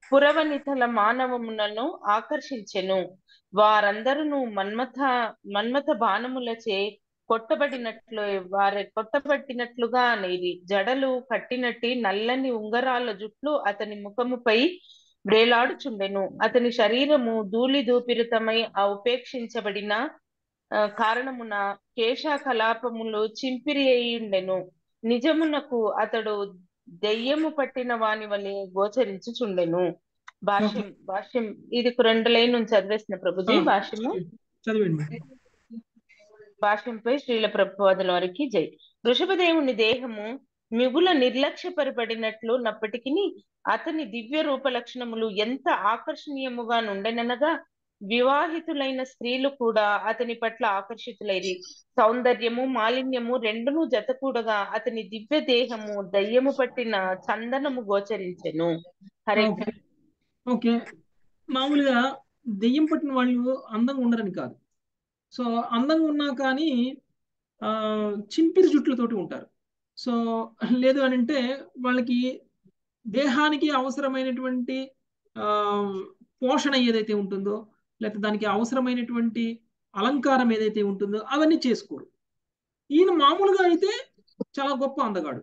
పురవనితల మానవములను ఆకర్షించెను వారందరూ మన్మథ మన్మథ బాణములచే కొట్టబడినట్లు వారి కొట్టబట్టినట్లుగా అనేది జడలు కట్టినట్టి నల్లని ఉంగరాల జుట్లు అతని ముఖముపై వ్రేలాడుచుండెను అతని శరీరము ధూళి దూపిరితమై ఆ ఉపేక్షించబడిన ఆ, కారణమున కేశ కలాపములు చింపిరి అయ్యుండెను నిజమునకు అతడు దెయ్యము పట్టిన వాని వలె గోచరించుచుండెను భాష్యం భాష్యం ఇది రెండు లైన్ నుంచి చదివేసిన ప్రభుజీ ఆ, భాష్యము చదివండి మేడం భాష్యంపై శ్రీల ప్రభుపాదుల వారికి జై వృషభదేవుని దేహము మిగుల నిర్లక్ష్యపరపడినట్లు నప్పటికీ అతని దివ్య రూప లక్షణములు ఎంత ఆకర్షణీయముగా నుండెననగా వివాహితులైన స్త్రీలు కూడా అతని పట్ల ఆకర్షితులైరి సౌందర్యము మాలిన్యము రెండును జతకూడగా అతని దివ్య దేహము దయ్యము పట్టిన చందనము గోచరించెను హరే ఓకే ఓకే మామూలుగా దెయ్యం పట్టిన వాళ్ళు అందంగా ఉండరని కాదు సో అందంగా ఉన్నా కానీ ఆ, చింపిరి జుట్లతోటి ఉంటారు సో లేదు అని అంటే వాళ్ళకి దేహానికి అవసరమైనటువంటి ఆ, పోషణ ఏదైతే ఉంటుందో లేకపోతే దానికి అవసరమైనటువంటి అలంకారం ఏదైతే ఉంటుందో అవన్నీ చేసుకోరు ఈయన మామూలుగా అయితే చాలా గొప్ప అందగాడు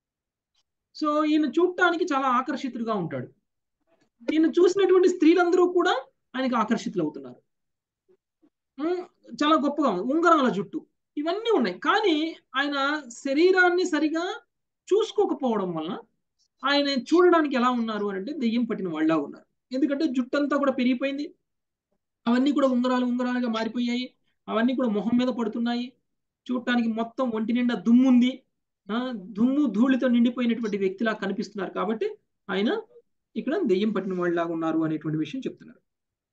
సో ఈయన చూడటానికి చాలా ఆకర్షితుడుగా ఉంటాడు ఈయన చూసినటువంటి స్త్రీలందరూ కూడా ఆయనకి ఆకర్షితులు అవుతున్నారు ఉమ్, చాలా గొప్పగా ఉంది ఉంగరాల జుట్టు ఇవన్నీ ఉన్నాయి కానీ ఆయన శరీరాన్ని సరిగా చూసుకోకపోవడం వలన ఆయన చూడడానికి ఎలా ఉన్నారు అని అంటే దెయ్యం పట్టిన వాళ్ళ ఉన్నారు ఎందుకంటే జుట్టు అంతా కూడా పెరిగిపోయింది అవన్నీ కూడా ఉంగరాలు ఉంగరాలుగా మారిపోయాయి అవన్నీ కూడా మొహం మీద పడుతున్నాయి చూడటానికి మొత్తం ఒంటి నిండా దుమ్ము ఉంది ఆ, దుమ్ము ధూళితో నిండిపోయినటువంటి వ్యక్తిలా కనిపిస్తున్నారు కాబట్టి ఆయన ఇక్కడ దెయ్యం పట్టిన వాళ్ళలాగా ఉన్నారు అనేటువంటి విషయం చెప్తున్నారు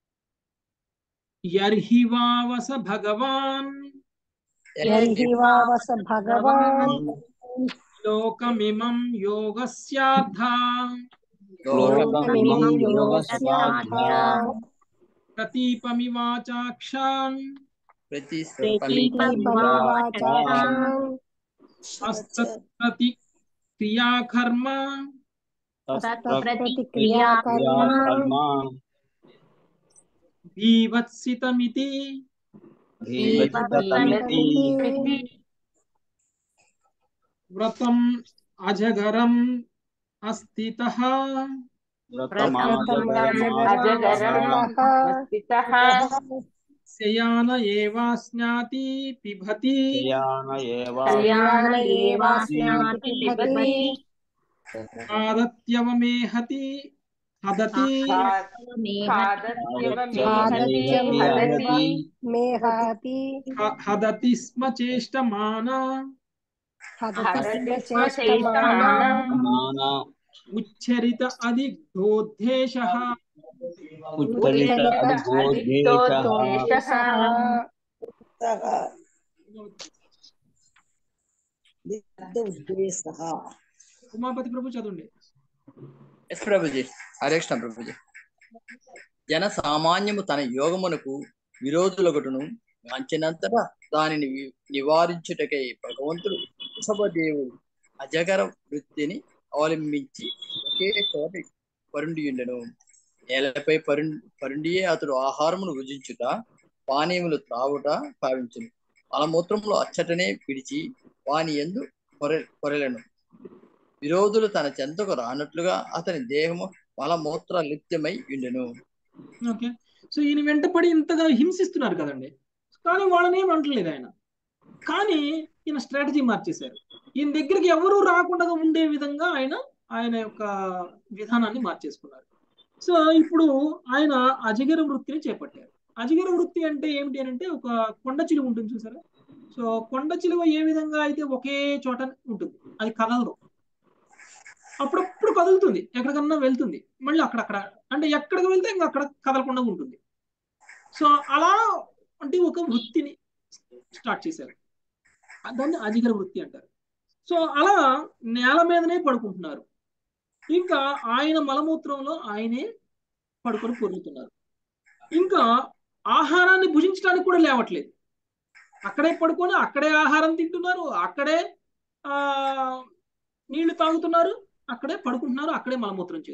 యర్హివావస భగవాన్ యర్హి వావస భగవాన్ లోకమిమం యోగస్యార్థ లోకమిమం యోగస్యార్థ ప్రతీపమివాచాక్షాన్ ప్రతీపమివాచాక్షాం అస్తత్ప్రతి క్రియాకర్మ తత్ప్రతిక్రియాకర్మ బీభత్సితమితి జీవతమితి వ్రతం అజగరం అస్థితః అజగరం శయాన ఏవాస్నాతి పిభతి కళ్యాణ ఏవాస్నాతి పిబతి ఆదత్యవమేహతి హదతి ఖాదత్యవమేహతి మేహతి హ- హదతి స్మ చేష్టమాన హదతి చేష్టమాన ఉచ్చరిత అదిగ్ధోద్దేశ ఉద్దేశ ఉమాపతి ప్రభు చదవండి ఎస్ ప్రభుజీ హరే కృష్ణ ప్రభుజీ జన సామాన్యము తన యోగమునకు విరోధులొకటును మంచినంతటా దానిని వి- నివారించుటకై భగవంతుడు వృషభదేవుడు అజగర వృత్తిని అవలంబించి ఒకే చోట పరుండియుండెను నేలపై పరు పరుండియే అతడు ఆహారమును భుజించుట పానీయములు త్రావుట భావించును మలమూత్రములు అచ్చటనే పిడిచి వాని ఎందు పొరె పొరెలను విరోధులు తన చెంతకు రానట్లుగా అతని దేహము మలమూత్ర లిప్తమై ఉండెను ఓకే సో ఈయన వెంటపడి ఇంతగా హింసిస్తున్నారు కదండి కానీ వాళ్ళని ఏం అంటలేదు ఆయన కానీ ఈయన స్ట్రాటజీ మార్చేశారు ఈయన దగ్గరికి ఎవరు రాకుండా ఉండే విధంగా ఆయన ఆయన యొక్క విధానాన్ని మార్చేసుకున్నారు సో ఇప్పుడు ఆయన అజగిర వృత్తిని చేపట్టారు అజగిర వృత్తి అంటే ఏమిటి అని అంటే ఒక కొండ చిలువ ఉంటుంది చూసారా సో కొండ చిలువ ఏ విధంగా అయితే ఒకే చోట ఉంటుంది అది కదలదు అప్పుడప్పుడు కదులుతుంది ఎక్కడికన్నా వెళ్తుంది మళ్ళీ అక్కడక్కడ అంటే ఎక్కడికి వెళ్తే ఇంకా అక్కడ కదలకుండా ఉంటుంది సో అలా అంటే ఒక వృత్తిని స్టార్ట్ చేశారు దాన్ని అజిగర వృత్తి అంటారు సో అలా నేల మీదనే పడుకుంటున్నారు ఇంకా ఆయన మలమూత్రంలో ఆయనే పడుకొని పొరుగుతున్నారు ఇంకా ఆహారాన్ని భుజించడానికి కూడా లేవట్లేదు అక్కడే పడుకొని అక్కడే ఆహారం తింటున్నారు అక్కడే ఆ నీళ్లు తాగుతున్నారు అక్కడే పడుకుంటున్నారు అక్కడే మలమూత్రం చేస్తున్నారు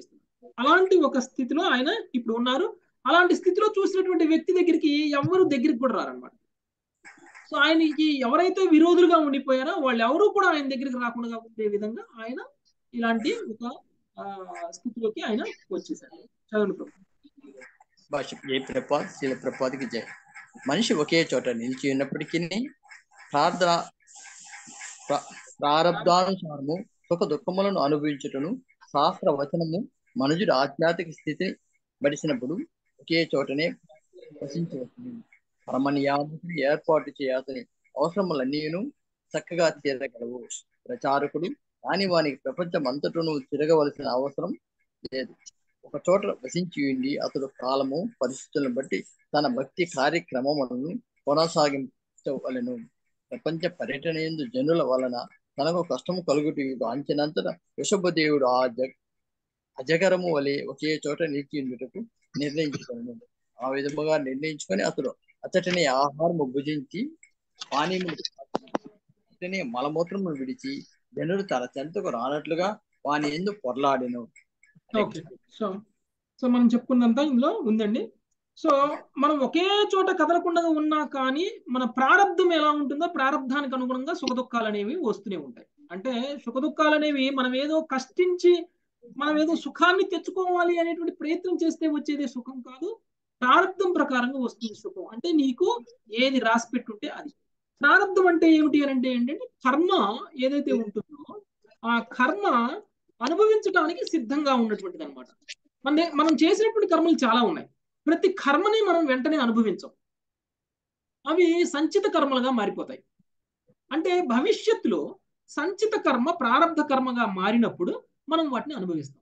అలాంటి ఒక స్థితిలో ఆయన ఇప్పుడు ఉన్నారు అలాంటి స్థితిలో చూసినటువంటి వ్యక్తి దగ్గరికి ఎవరు దగ్గరికి కూడా రారనమాట సో ఆయనకి ఎవరైతే విరోధులుగా ఉండిపోయారో వాళ్ళు ఎవరు కూడా ఆయన దగ్గరికి రాకుండా ఉండే విధంగా ఆయన ఇలాంటి ఒక ఆ, స్థితిలోకి ఆయన వచ్చేసారు చదవండి ప్రభు భాష జై ప్రపాద్ శీల ప్రపాద్కి జై మనిషి ఒకే చోట నిలిచి ఉన్నప్పటికీ ప్రార్థన ప్ర- ప్రారబ్ధానుసారము సుఖ దుఃఖములను అనుభవించుటను శాస్త్ర వచనము మనుజుడు ఆధ్యాత్మిక స్థితి బడిసినప్పుడు ఒకే చోటనే వసించవచ్చు పరమనియామకుడు ఏర్పాటు చేయతని అవసరములన్నీను చక్కగా తీరగలవు ప్రచారకుడు కాని వానికి ప్రపంచం అంతటను తిరగవలసిన అవసరం లేదు ఒక చోట వసించి ఉండి అతడు కాలము పరిస్థితులను బట్టి తన భక్తి కార్యక్రమములను కొనసాగించవలను ప్రపంచ పర్యటన ఎందు జనుల వలన తనకు కష్టము కలుగుటి అంచినంతట వృషభదేవుడు ఆ జగ అజగరము వలె ఒకే చోట నిలిచి ఉండుటకు నిర్ణయించుకున్నాడు ఆ విధముగా నిర్ణయించుకొని అతడు అతటిని ఆహారము భుజించి పానీయములు అతని మలమూత్రమును విడిచి జనులు తన చెంతకు రానట్లుగా వాని ఎందు పొరలాడెను ఓకే సో సో మనం చెప్పుకున్నంత ఇందులో ఉందండి సో మనం ఒకే చోట కదలకుండా ఉన్నా కానీ మన ప్రారంధం ఎలా ఉంటుందో ప్రారంధానికి అనుగుణంగా సుఖ దుఃఖాలు అనేవి వస్తూనే ఉంటాయి అంటే సుఖ దుఃఖాలు అనేవి మనం ఏదో కష్టించి మనం ఏదో సుఖాన్ని తెచ్చుకోవాలి అనేటువంటి ప్రయత్నం చేస్తే వచ్చేది సుఖం కాదు ప్రారంధం ప్రకారంగా వస్తుంది సుఖం అంటే నీకు ఏది రాసి పెట్టుంటే అది ప్రారంధం అంటే ఏమిటి అని అంటే ఏంటంటే కర్మ ఏదైతే ఉంటుందో ఆ కర్మ అనుభవించడానికి సిద్ధంగా ఉన్నటువంటిది అనమాట మన మనం చేసినటువంటి కర్మలు చాలా ఉన్నాయి ప్రతి కర్మని మనం వెంటనే అనుభవించం అవి సంచిత కర్మలుగా మారిపోతాయి అంటే భవిష్యత్తులో సంచిత కర్మ ప్రారంధ కర్మగా మారినప్పుడు మనం వాటిని అనుభవిస్తాం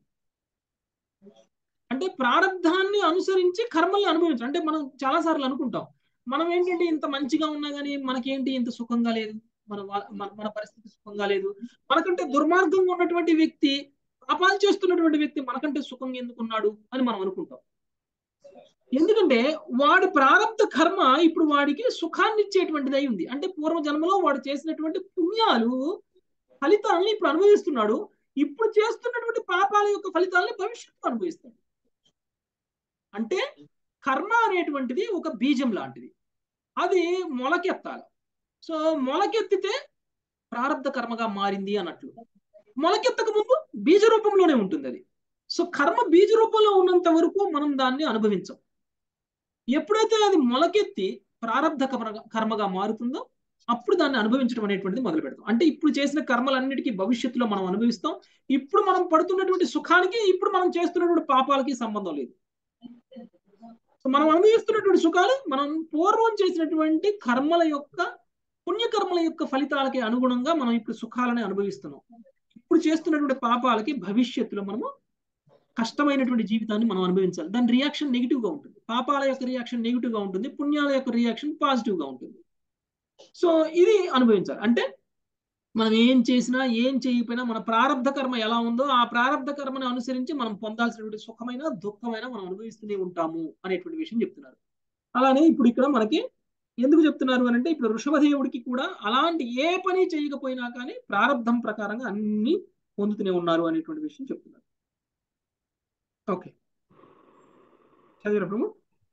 అంటే ప్రారంధాన్ని అనుసరించి కర్మల్ని అనుభవించం అంటే మనం చాలా సార్లు అనుకుంటాం మనం ఏంటంటే ఇంత మంచిగా ఉన్నా కానీ మనకేంటి ఇంత సుఖంగా లేదు మన వా- మన- మన పరిస్థితి సుఖంగా లేదు మనకంటే దుర్మార్గంగా ఉన్నటువంటి వ్యక్తి పాపాలు చేస్తున్నటువంటి వ్యక్తి మనకంటే సుఖంగా ఎందుకున్నాడు అని మనం అనుకుంటాం ఎందుకంటే వాడి ప్రారంభ కర్మ ఇప్పుడు వాడికి సుఖాన్ని ఇచ్చేటువంటిది అయి ఉంది అంటే పూర్వ జన్మలో వాడు చేసినటువంటి పుణ్యాలు ఫలితాలని ఇప్పుడు అనుభవిస్తున్నాడు ఇప్పుడు చేస్తున్నటువంటి పాపాల యొక్క ఫలితాలని భవిష్యత్తులో అనుభవిస్తాడు అంటే కర్మ అనేటువంటిది ఒక బీజం లాంటిది అది మొలకెత్తాలి సో మొలకెత్తితే ప్రారంధ కర్మగా మారింది అన్నట్లు మొలకెత్తక ముందు బీజ రూపంలోనే ఉంటుంది అది సో కర్మ బీజ రూపంలో ఉన్నంత వరకు మనం దాన్ని అనుభవించం ఎప్పుడైతే అది మొలకెత్తి ప్రారంధ కర్మ- కర్మగా మారుతుందో అప్పుడు దాన్ని అనుభవించడం అనేటువంటిది మొదలు పెడతాం అంటే ఇప్పుడు చేసిన కర్మలన్నిటికీ భవిష్యత్తులో మనం అనుభవిస్తాం ఇప్పుడు మనం పడుతున్నటువంటి సుఖానికి ఇప్పుడు మనం చేస్తున్నటువంటి పాపాలకి సంబంధం లేదు సో మనం అనుభవిస్తున్నటువంటి సుఖాలు మనం పూర్వం చేసినటువంటి కర్మల యొక్క పుణ్యకర్మల యొక్క ఫలితాలకి అనుగుణంగా మనం ఇప్పుడు సుఖాలని అనుభవిస్తున్నాం ఇప్పుడు చేస్తున్నటువంటి పాపాలకి భవిష్యత్తులో మనము కష్టమైనటువంటి జీవితాన్ని మనం అనుభవించాలి దాని రియాక్షన్ నెగిటివ్ గా ఉంటుంది పాపాల యొక్క రియాక్షన్ నెగిటివ్ గా ఉంటుంది పుణ్యాల యొక్క రియాక్షన్ పాజిటివ్ గా ఉంటుంది సో ఇది అనుభవించాలి అంటే మనం ఏం చేసినా ఏం చేయకపోయినా మన ప్రారంధ కర్మ ఎలా ఉందో ఆ ప్రారంధ కర్మను అనుసరించి మనం పొందాల్సినటువంటి సుఖమైన దుఃఖమైన మనం అనుభవిస్తూనే ఉంటాము అనేటువంటి విషయం చెప్తున్నారు అలానే ఇప్పుడు ఇక్కడ మనకి ఎందుకు చెప్తున్నారు అని అంటే ఇప్పుడు వృషభదేవుడికి కూడా అలాంటి ఏ పని చేయకపోయినా కానీ ప్రారంధం ప్రకారంగా అన్ని పొందుతూనే ఉన్నారు అనేటువంటి విషయం చెప్తున్నారు ఓకే చదివారా ప్రభు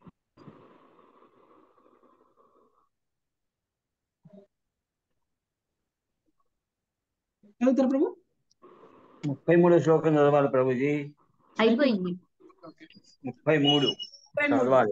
చదువుతారా ప్రభు ముప్పై మూడు శ్లోకం చదవాలి ప్రభుజీ అయిపోయింది ముప్పై మూడు చదవాలి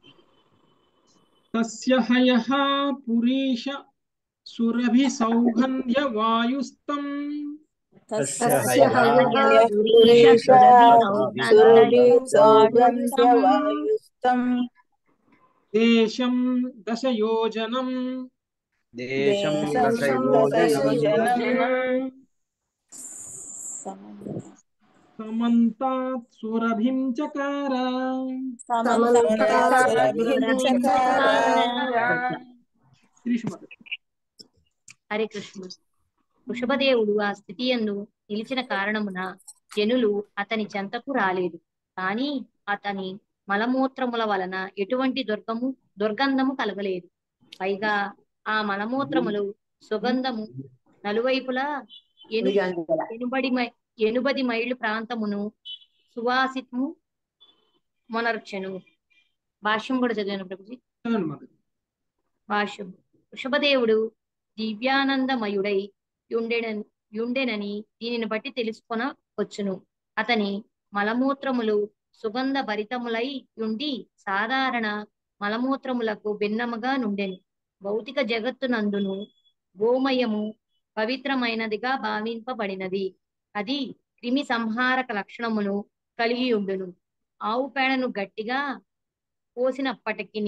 తస్య హయః పురీష సురభి సౌగంధ్య వాయుస్తం తస్య తస్య హయః హయః పురీష సురభి సౌగంధ్యవాయుస్తం దేశం దశ యోజనం దేశం దేశం దశయోజనం సమంతాత్ సురభిం చకార శ్రీషుమత హరే కృష్ణ వృషభదేవుడు ఆ స్థితి యందు నిలిచిన కారణమున జనులు అతని చెంతకు రాలేదు కానీ అతని మలమూత్రముల వలన ఎటువంటి దుర్గము దుర్గంధము కలగలేదు పైగా ఆ మలమూత్రములు సుగంధము నలువైపులా ఎను ఎనుబడి మై ఎనుబది మైళ్ళు ప్రాంతమును సువాసితము మొనర్చెను భాష్యం కూడా చదివాను ప్రభుజీ చదవండి మాధవి భాష్యం వృషభదేవుడు దివ్యానందమయుడై యుండెన యుండెనని దీనిని బట్టి తెలుసుకొన వచ్చును అతని మలమూత్రములు సుగంధ భరితములై ఉండి సాధారణ మలమూత్రములకు భిన్నముగా నుండెను భౌతిక జగత్తునందును గోమయము పవిత్రమైనదిగా భావింపబడినది అది క్రిమి సంహారక లక్షణమును కలిగి ఉండును ఆవు పేడను గట్టిగా పోసినప్పటికీ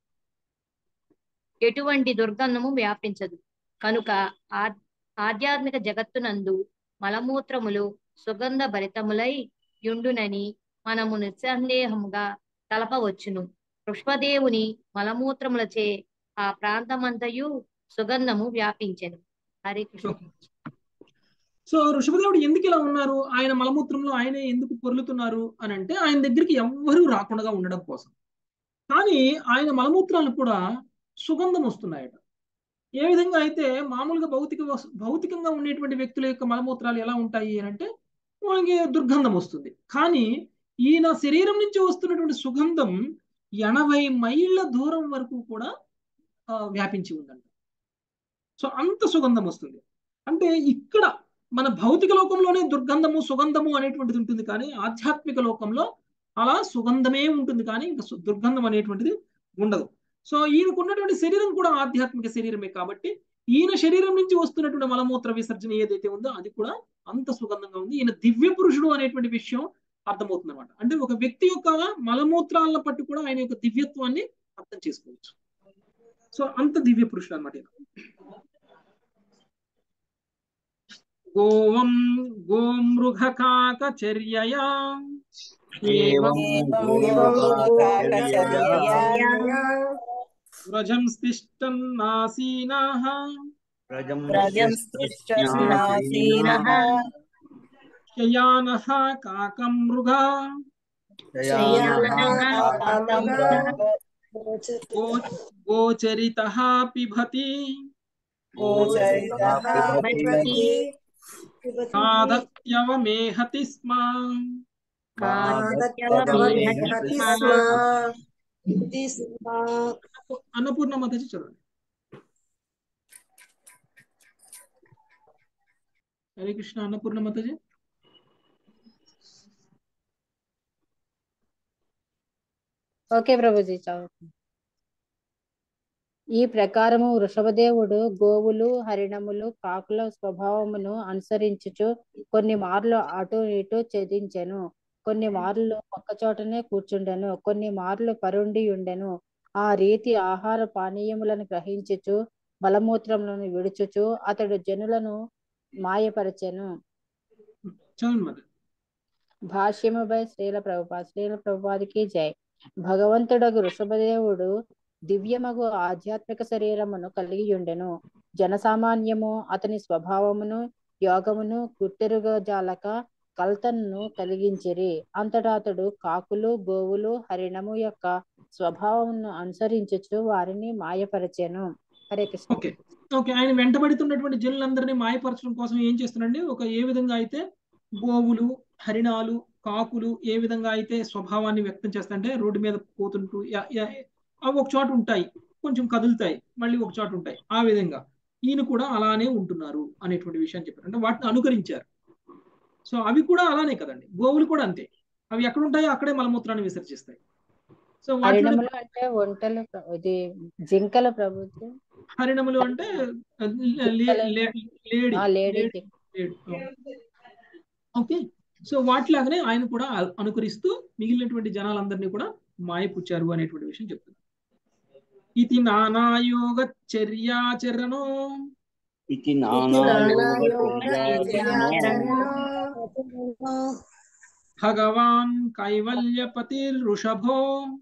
ఎటువంటి దుర్గంధము వ్యాపించదు కనుక ఆ- ఆధ్యాత్మిక జగత్తునందు మలమూత్రములు సుగంధ భరితములై యుండునని మనము నిస్సందేహముగా తలపవచ్చును పుష్పదేవుని మలమూత్రములచే ఆ ప్రాంతమంతయు సుగంధము వ్యాపించెను హరే కృష్ణ సో ఋషభదేవుడు ఎందుకు ఇలా ఉన్నారు ఆయన మలమూత్రంలో ఆయనే ఎందుకు పొర్లుతున్నారు అని అంటే ఆయన దగ్గరికి ఎవ్వరూ రాకుండా ఉండడం కోసం కానీ ఆయన మలమూత్రాలు కూడా సుగంధం వస్తున్నాయట ఏ విధంగా అయితే మామూలుగా భౌతిక వస్- భౌతికంగా ఉండేటువంటి వ్యక్తుల యొక్క మలమూత్రాలు ఎలా ఉంటాయి అని అంటే వాళ్ళకి దుర్గంధం వస్తుంది కానీ ఈయన శరీరం నుంచి వస్తున్నటువంటి సుగంధం ఎనభై మైళ్ళ దూరం వరకు కూడా ఆ, వ్యాపించి ఉందంట సో అంత సుగంధం వస్తుంది అంటే ఇక్కడ మన భౌతిక లోకంలోనే దుర్గంధము సుగంధము అనేటువంటిది ఉంటుంది కానీ ఆధ్యాత్మిక లోకంలో అలా సుగంధమే ఉంటుంది కానీ ఇంకా సు- దుర్గంధం అనేటువంటిది ఉండదు సో ఈయనకు ఉన్నటువంటి శరీరం కూడా ఆధ్యాత్మిక శరీరమే కాబట్టి ఈయన శరీరం నుంచి వస్తున్నటువంటి మలమూత్ర విసర్జన ఏదైతే ఉందో అది కూడా అంత సుగంధంగా ఉంది ఈయన దివ్య పురుషుడు అనేటువంటి విషయం అర్థమవుతుంది అనమాట అంటే ఒక వ్యక్తి యొక్క మలమూత్రాలను బట్టి కూడా ఆయన యొక్క దివ్యత్వాన్ని అర్థం చేసుకోవచ్చు సో అంత దివ్య పురుషుడు అనమాట ఈయన గోవం గోమృగకాకచర్యయా ఏవం వ్రజం స్తిష్టన్నాసీనాః ప్రజం ప్రజం సృష్టన్నాసీనః శయానః కాకం మృగా గో- గోచరితః పిబతి కాదత్యవమేహతి స్మ అన్నపూర్ణ మాతాజీ చదవండి హరే కృష్ణ అన్నపూర్ణ మాతాజీ ఓకే ప్రభుజీ చదువుతాను ఈ ప్రకారము వృషభదేవుడు గోవులు హరిణములు కాకుల స్వభావమును అనుసరించుచు కొన్ని మార్లు అటు ఇటు చెదించెను కొన్ని మార్లు ఒక్కచోటనే కూర్చుండెను కొన్ని మార్లు పరుండి ఉండెను ఆ రీతి ఆహార పానీయములను గ్రహించుచు బలమూత్రములను విడుచుచు అతడు జనులను మాయపరచెను చదవండి మాతాజీ భాష్యముపై శ్రీల ప్రభుపాద శ్రీల ప్రభుపాదికి జై భగవంతుడగు వృషభదేవుడు దివ్యమగు ఆధ్యాత్మిక శరీరమును కలిగి ఉండెను జనసామాన్యము అతని స్వభావమును యోగమును గుర్తెరుగజాలక కల్తనను కలిగించిరి అంతటా అతడు కాకులు గోవులు హరిణము యొక్క స్వభావమును అనుసరించుచు వారిని మాయపరచెను హరే కృష్ణ ఓకే ఓకే ఆయన వెంటబడుతున్నటువంటి జనులందరినీ మాయపరచడం కోసం ఏం చేస్తున్నాడండి ఒక ఏ విధంగా అయితే గోవులు హరిణాలు కాకులు ఏ విధంగా అయితే స్వభావాన్ని వ్యక్తం చేస్తాయంటే రోడ్డు మీద పోతుంటూ యా- యా- అవి ఒక చోట ఉంటాయి కొంచెం కదులుతాయి మళ్ళీ ఒక చోట ఉంటాయి ఆ విధంగా ఈయన కూడా అలానే ఉంటున్నారు అనేటువంటి విషయాన్ని చెప్పారు అంటే వాటిని అనుకరించారు సో అవి కూడా అలానే కదండి గోవులు కూడా అంతే అవి ఎక్కడ ఉంటాయో అక్కడే మలమూత్రాన్ని విసర్జిస్తాయి సో వాటిలో హరిణములు అంటే ఒంటెలు ప్ర- ఇది జింకల ప్రభుత్వం హరిణములు అంటే లే- లే- లే- లేడీ ఆ lady lady lady. Okay so వాటిలాగానే ఆయన కూడా అ- అనుకరిస్తూ మిగిలినటువంటి జనాలందరినీ కూడా మాయపుచ్చారు అనేటువంటి విషయం చెప్తున్నారు ఇది నానాయోగ చర్యాచరణో ఇది నానా భగవాన్ కైవల్యపతి ఋషభో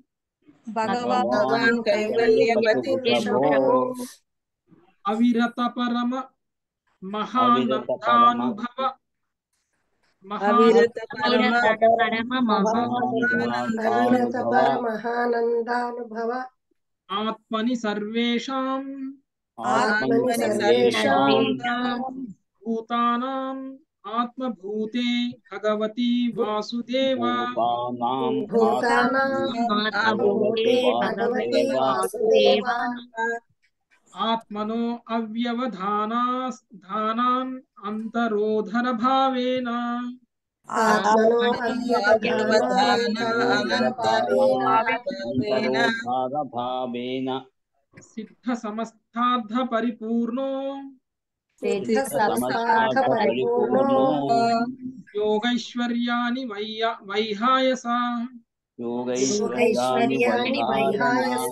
భగవాన్ కైవల్యపతి ప్రభో అవిరత పరమ మహానందానుభవ మహా అవిరత పరమ మహా అవిరత పరమహానందానుభవ ఆత్మని సర్వేషాం ఆత్మని సర్వేషాం భూతానాం ఆత్మభూతే భగవతి వాసుదేవ భూతానాం భూతానాం ఆత్మభూతే భగవతే వాసుదేవ ఆత్మనో అవ్యవధానా ధానాన్ అంతరోధన భావేన ఆత్మనో అంతరోధార భావేన సిద్ధ సమస్తార్థ పరిపూర్ణో సిద్ధ సమస్తార్థ పరిపూర్ణో యోగైశ్వర్యాని వైయ వైహాయస యోగైశ్వర్యాని యోగైశ్వర్యాని వైహాయస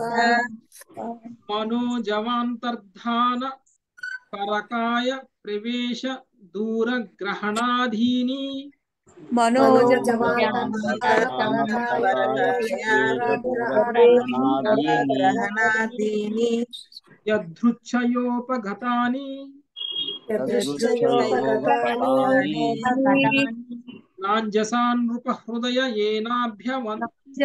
మనోజవాంతర్ధాన పరకాయ ప్రవేశ దూరగ్రహణాధీని గ్రహణాదీని యదృచ్ఛయోపగతాని నాంజసాన్ నృప హృదయ ఏనాభ్యవన్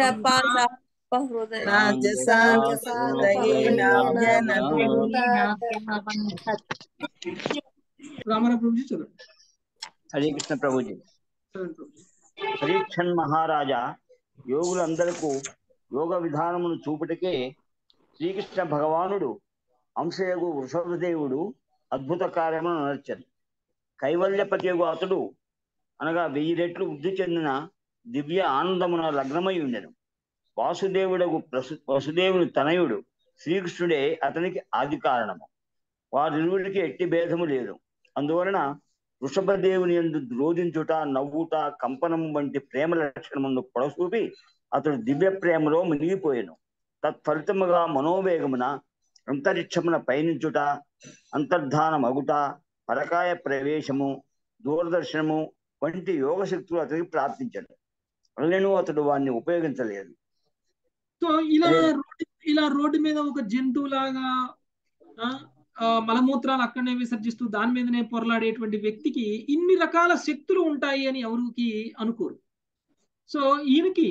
రామారావు ప్రభుజీ చదవండి హరే కృష్ణ ప్రభుజీ చదవండి ప్రభుజీ పరీక్షన్ మహారాజా యోగులందరకు యోగ విధానమును చూపుటకే శ్రీకృష్ణ భగవానుడు అంశయగు వృషభదేవుడు అద్భుత కార్యమును నడిచారు కైవల్యపతియగు అతడు అనగా వెయ్యి రెట్లు వృద్ధి చెందిన దివ్య ఆనందమున లగ్నమై ఉండెను వాసుదేవుడగు ప్రసు వసుదేవుని తనయుడు శ్రీకృష్ణుడే అతనికి ఆది కారణము వారిరువురికి ఎట్టి భేదము లేదు అందువలన వృషభదేవుని ఎందు రోధించుట నవ్వుట కంపనం వంటి ప్రేమ లక్షణమును పొడసూపి అతడు దివ్య ప్రేమలో మునిగిపోయాను తత్ఫలితముగా మనోవేగమున అంతరిక్షమున పయనించుట అంతర్ధాన మగుట పరకాయ ప్రవేశము దూరదర్శనము వంటి యోగ శక్తులు అతనికి ప్రార్థించాడు అల్లెను అతడు వాడిని ఉపయోగించలేదు సో ఇలా రోడ్డు ఇలా రోడ్డు మీద ఒక జంతువులాగా ఆ, ఆ, మలమూత్రాలు అక్కడనే విసర్జిస్తూ దాని మీదనే పొరలాడేటువంటి వ్యక్తికి ఇన్ని రకాల శక్తులు ఉంటాయి అని ఎవరికి అనుకోరు సో ఈయనకి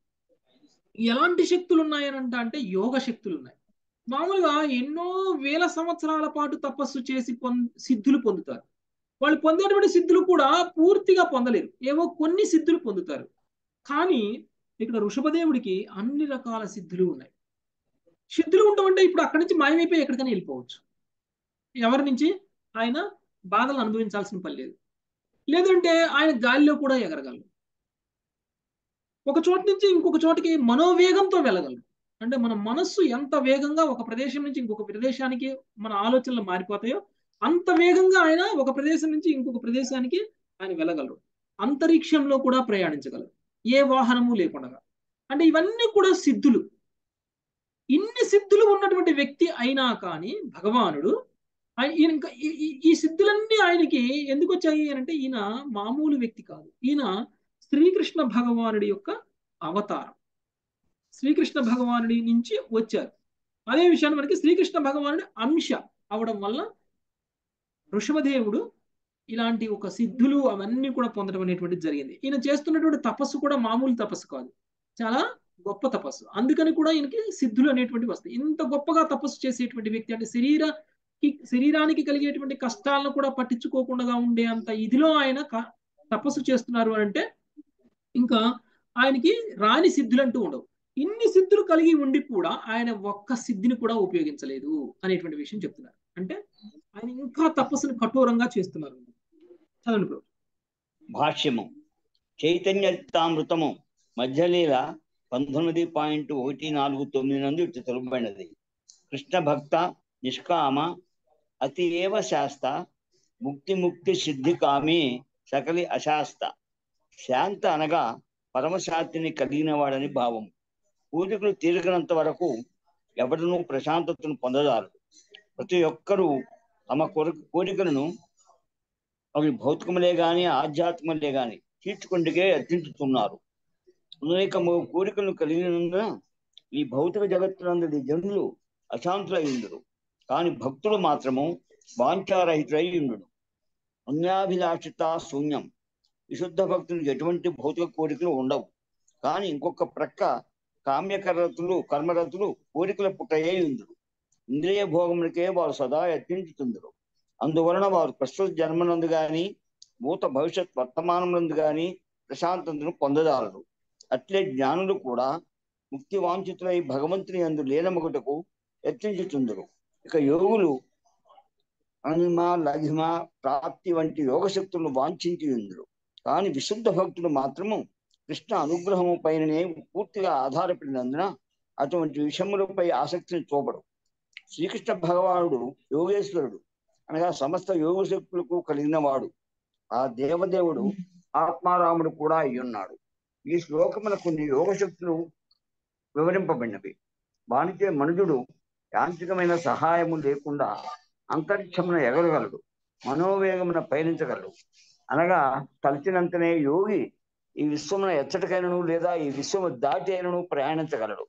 ఎలాంటి శక్తులు ఉన్నాయనంట అంటే యోగ శక్తులు ఉన్నాయి మామూలుగా ఎన్నో వేల సంవత్సరాల పాటు తపస్సు చేసి పొంద సిద్ధులు పొందుతారు వాళ్ళు పొందేటువంటి సిద్ధులు కూడా పూర్తిగా పొందలేరు ఏవో కొన్ని సిద్ధులు పొందుతారు కానీ ఇక్కడ ఋషభదేవుడికి అన్ని రకాల సిద్ధులు ఉన్నాయి సిద్ధులు ఉండవంటే ఇప్పుడు అక్కడి నుంచి మాయమైపోయి ఎక్కడికైనా వెళ్ళిపోవచ్చు ఎవరి నుంచి ఆయన బాధలు అనుభవించాల్సిన పని లేదు లేదంటే ఆయన గాలిలో కూడా ఎగరగలరు ఒక చోటు నుంచి ఇంకొక చోటికి మనోవేగంతో వెళ్ళగలరు అంటే మన మనస్సు ఎంత వేగంగా ఒక ప్రదేశం నుంచి ఇంకొక ప్రదేశానికి మన ఆలోచనలు మారిపోతాయో అంత వేగంగా ఆయన ఒక ప్రదేశం నుంచి ఇంకొక ప్రదేశానికి ఆయన వెళ్ళగలరు అంతరిక్షంలో కూడా ప్రయాణించగలరు ఏ వాహనము లేకుండా అంటే ఇవన్నీ కూడా సిద్ధులు ఇన్ని సిద్ధులు ఉన్నటువంటి వ్యక్తి అయినా కానీ భగవానుడు ఆయన ఈయన ఇంకా ఈ- ఈ- ఈ సిద్ధులన్నీ ఆయనకి ఎందుకు వచ్చాయి అని అంటే ఈయన మామూలు వ్యక్తి కాదు ఈయన శ్రీకృష్ణ భగవానుడి యొక్క అవతారం శ్రీకృష్ణ భగవానుడి నుంచి వచ్చారు అదే విషయాన్ని మనకి శ్రీకృష్ణ భగవానుడి అంశ అవడం వల్ల ఋషభదేవుడు ఇలాంటి ఒక సిద్ధులు అవన్నీ కూడా పొందడం అనేటువంటిది జరిగింది ఈయన చేస్తున్నటువంటి తపస్సు కూడా మామూలు తపస్సు కాదు చాలా గొప్ప తపస్సు అందుకని కూడా ఈయనకి సిద్ధులు అనేటువంటివి వస్తాయి ఇంత గొప్పగా తపస్సు చేసేటువంటి వ్యక్తి అంటే శరీర శరీరానికి కలిగేటువంటి కష్టాలను కూడా పట్టించుకోకుండా ఉండే అంత ఇదిలో ఆయన క- తపస్సు చేస్తున్నారు అని అంటే ఇంకా ఆయనకి రాని సిద్ధులు అంటూ ఉండవు ఇన్ని సిద్ధులు కలిగి ఉండి కూడా ఆయన ఒక్క సిద్ధిని కూడా ఉపయోగించలేదు అనేటువంటి విషయం చెప్తున్నారు అంటే ఆయన ఇంకా తపస్సును కఠోరంగా చేస్తున్నారు చదవండి ప్రభు భాష్యము చైతన్యతామృతము మధ్యలీల పంతొమ్మిది పాయింట్ ఒకటి నాలుగు తొమ్మిది నందు ఇట్లు తెలుపబడినది కృష్ణ భక్త నిష్కామ అతి ఏవ శాస్త ముక్తి ముక్తి సిద్ధి కామి సకలి అశాస్త శాంత అనగా పరమశాంతిని కలిగిన వాడని భావం పూజకులు తీరగనంత వరకు ఎవడనూ ప్రశాంతతను పొందదారు ప్రతి ఒక్కరూ తమ కోరిక కోరికలను అవి భౌతికములే గాని ఆధ్యాత్మలే గాని తీర్చుకుంటుకే యత్నించుతున్నారు అనేక ము- కోరికలను కలిగినందున ఈ భౌతిక జగత్తునందరి జనులు అశాంతులై ఉండురు కానీ భక్తులు మాత్రము వాంఛారహితులై ఉండును అన్యాభిలాషిత శూన్యం విశుద్ధ భక్తులకు ఎటువంటి భౌతిక కోరికలు ఉండవు కానీ ఇంకొక ప్రక్క కామ్యకరతులు కర్మరతులు కోరికల పుట్టయే ఉందురు ఇంద్రియ భోగములకే వారు సదా యత్నించుతుందరు అందువలన వారు ప్రస్తుత జన్మనందు గాని భూత భవిష్యత్ వర్తమానములందు గాని ప్రశాంతతను పొందదాలరు అట్లే జ్ఞానులు కూడా ముక్తి వాంఛితులై భగవంతుని అందు లీనమగుటకు యత్నించుచుందరు ఇక యోగులు అనిమ లఘిమ ప్రాప్తి వంటి యోగ శక్తులను వాంఛించి ఉందరు కానీ విశుద్ధ భక్తులు మాత్రము కృష్ణ అనుగ్రహము పైననే పూర్తిగా ఆధారపడినందున అటువంటి విషయములపై ఆసక్తిని చూపడు శ్రీకృష్ణ భగవానుడు యోగేశ్వరుడు అనగా సమస్త యోగ శక్తులకు కలిగిన వాడు ఆ దేవదేవుడు ఆత్మారాముడు కూడా అయ్యున్నాడు ఈ శ్లోకమున కొన్ని యోగ శక్తులు వివరింపబడినవి వానిచే మనుజుడు యాంత్రికమైన సహాయము లేకుండా అంతరిక్షమున ఎగరగలడు మనోవేగమున పయనించగలడు అనగా తలచినంతనే యోగి ఈ విశ్వమున ఎచ్చటికైనను లేదా ఈ విశ్వము దాటి అయినను ప్రయాణించగలడు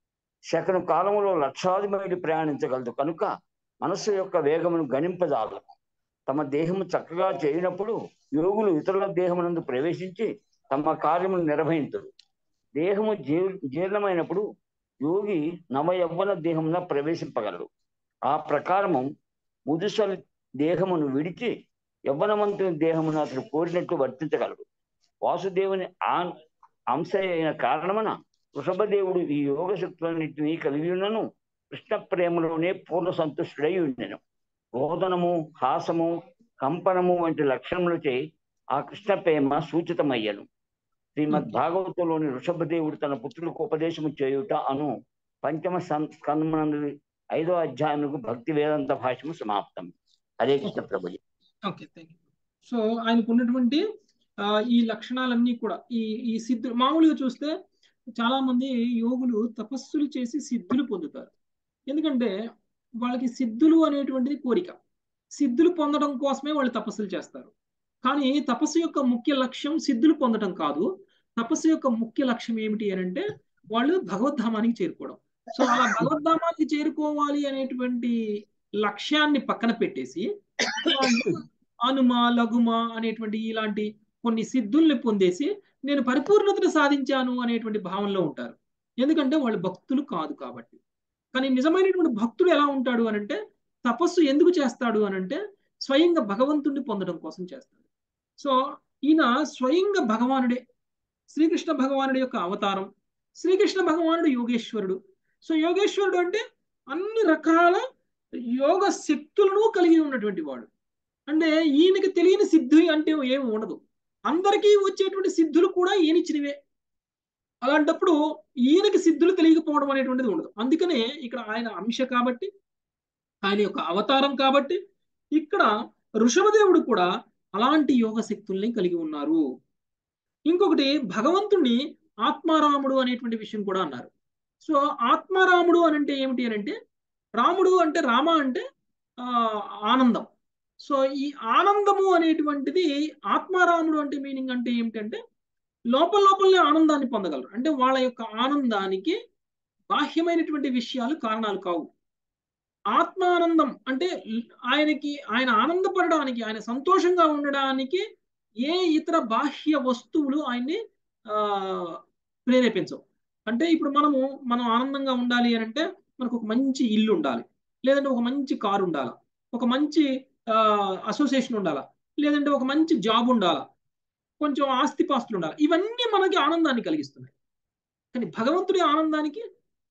శకను కాలములో లక్షాది మైలు ప్రయాణించగలదు కనుక మనస్సు యొక్క వేగమును గణింపజాలదు తమ దేహము చక్కగా చేయనప్పుడు యోగులు ఇతరుల దేహమునందు ప్రవేశించి తమ కార్యమును నిర్వహించరు దేహము జీ జీర్ణమైనప్పుడు యోగి నవయవ్వన దేహమున ప్రవేశింపగలడు ఆ ప్రకారము ముదుసలి దేహమును విడిచి యవ్వనవంతుని దేహమును అతడు కోరినట్టు వర్తించగలడు వాసుదేవుని ఆ అంశ అయిన కారణమున వృషభదేవుడు ఈ యోగ శక్తులన్నింటినీ కలిగి ఉన్నను కృష్ణ ప్రేమలోనే పూర్ణ సంతుష్టుడై ఉండెను రోదనము హాసము కంపనము వంటి లక్షణములచే ఆ కృష్ణ ప్రేమ సూచితమయ్యను శ్రీమద్ భాగవతంలోని వృషభదేవుడు తన పుత్రులకు ఉపదేశము చేయుట అను పంచమ స్కందమునందు ఐదో అధ్యాయములకు భక్తి వేదాంత భాషము సమాప్తం హరే కృష్ణ ప్రభుజీ ఓకే థ్యాంక్ యూ సో ఆయనకు ఉన్నటువంటి ఆ, ఈ లక్షణాలన్నీ కూడా ఈ ఈ సిద్ధులు మామూలుగా చూస్తే చాలా మంది యోగులు తపస్సులు చేసి సిద్ధులు పొందుతారు ఎందుకంటే వాళ్ళకి సిద్ధులు అనేటువంటిది కోరిక సిద్ధులు పొందడం కోసమే వాళ్ళు తపస్సులు చేస్తారు కానీ తపస్సు యొక్క ముఖ్య లక్ష్యం సిద్ధులు పొందడం కాదు తపస్సు యొక్క ముఖ్య లక్ష్యం ఏమిటి అని అంటే వాళ్ళు భగవద్ధామానికి చేరుకోవడం సో అలా భగవద్ధామానికి చేరుకోవాలి అనేటువంటి లక్ష్యాన్ని పక్కన పెట్టేసి వాళ్ళు అనుమ లఘుమ అనేటువంటి ఇలాంటి కొన్ని సిద్ధుల్ని పొందేసి నేను పరిపూర్ణతను సాధించాను అనేటువంటి భావనలో ఉంటారు ఎందుకంటే వాళ్ళు భక్తులు కాదు కాబట్టి కానీ నిజమైనటువంటి భక్తుడు ఎలా ఉంటాడు అనంటే తపస్సు ఎందుకు చేస్తాడు అనంటే స్వయంగా భగవంతుణ్ణి పొందడం కోసం చేస్తాడు సో ఈయన స్వయంగా భగవానుడే శ్రీకృష్ణ భగవానుడి యొక్క అవతారం శ్రీకృష్ణ భగవానుడు యోగేశ్వరుడు సో యోగేశ్వరుడు అంటే అన్ని రకాల యోగ శక్తులను కలిగి ఉన్నటువంటి వాడు అంటే ఈయనకి తెలియని సిద్ధి అంటే ఏమి ఉండదు అందరికీ వచ్చేటువంటి సిద్ధులు కూడా ఈయనిచ్చినవే అలాంటప్పుడు ఈయనకి సిద్ధులు తెలియకపోవడం అనేటువంటిది ఉండదు అందుకనే ఇక్కడ ఆయన అంశ కాబట్టి ఆయన యొక్క అవతారం కాబట్టి ఇక్కడ ఋషభదేవుడు కూడా అలాంటి యోగ శక్తుల్ని కలిగి ఉన్నారు ఇంకొకటి భగవంతుణ్ణి ఆత్మారాముడు అనేటువంటి విషయం కూడా అన్నారు సో ఆత్మారాముడు అని అంటే ఏమిటి అని అంటే రాముడు అంటే రామ అంటే ఆ ఆనందం సో ఈ ఆనందము అనేటువంటిది ఆత్మారాముడు అంటే మీనింగ్ అంటే ఏమిటంటే లోపల లోపలనే ఆనందాన్ని పొందగలరు అంటే వాళ్ళ యొక్క ఆనందానికి బాహ్యమైనటువంటి విషయాలు కారణాలు కావు ఆత్మానందం అంటే ఆయనకి ఆయన ఆనందపడడానికి ఆయన సంతోషంగా ఉండడానికి ఏ ఇతర బాహ్య వస్తువులు ఆయన్ని ఆ ప్రేరేపించవు అంటే ఇప్పుడు మనము మనం ఆనందంగా ఉండాలి అని అంటే మనకు ఒక మంచి ఇల్లు ఉండాలి లేదంటే ఒక మంచి కారు ఉండాలా ఒక మంచి అసోసియేషన్ ఉండాలా లేదంటే ఒక మంచి జాబ్ ఉండాలా కొంచెం ఆస్తిపాస్తులు ఉండాలి ఇవన్నీ మనకి ఆనందాన్ని కలిగిస్తున్నాయి కానీ భగవంతుడి ఆనందానికి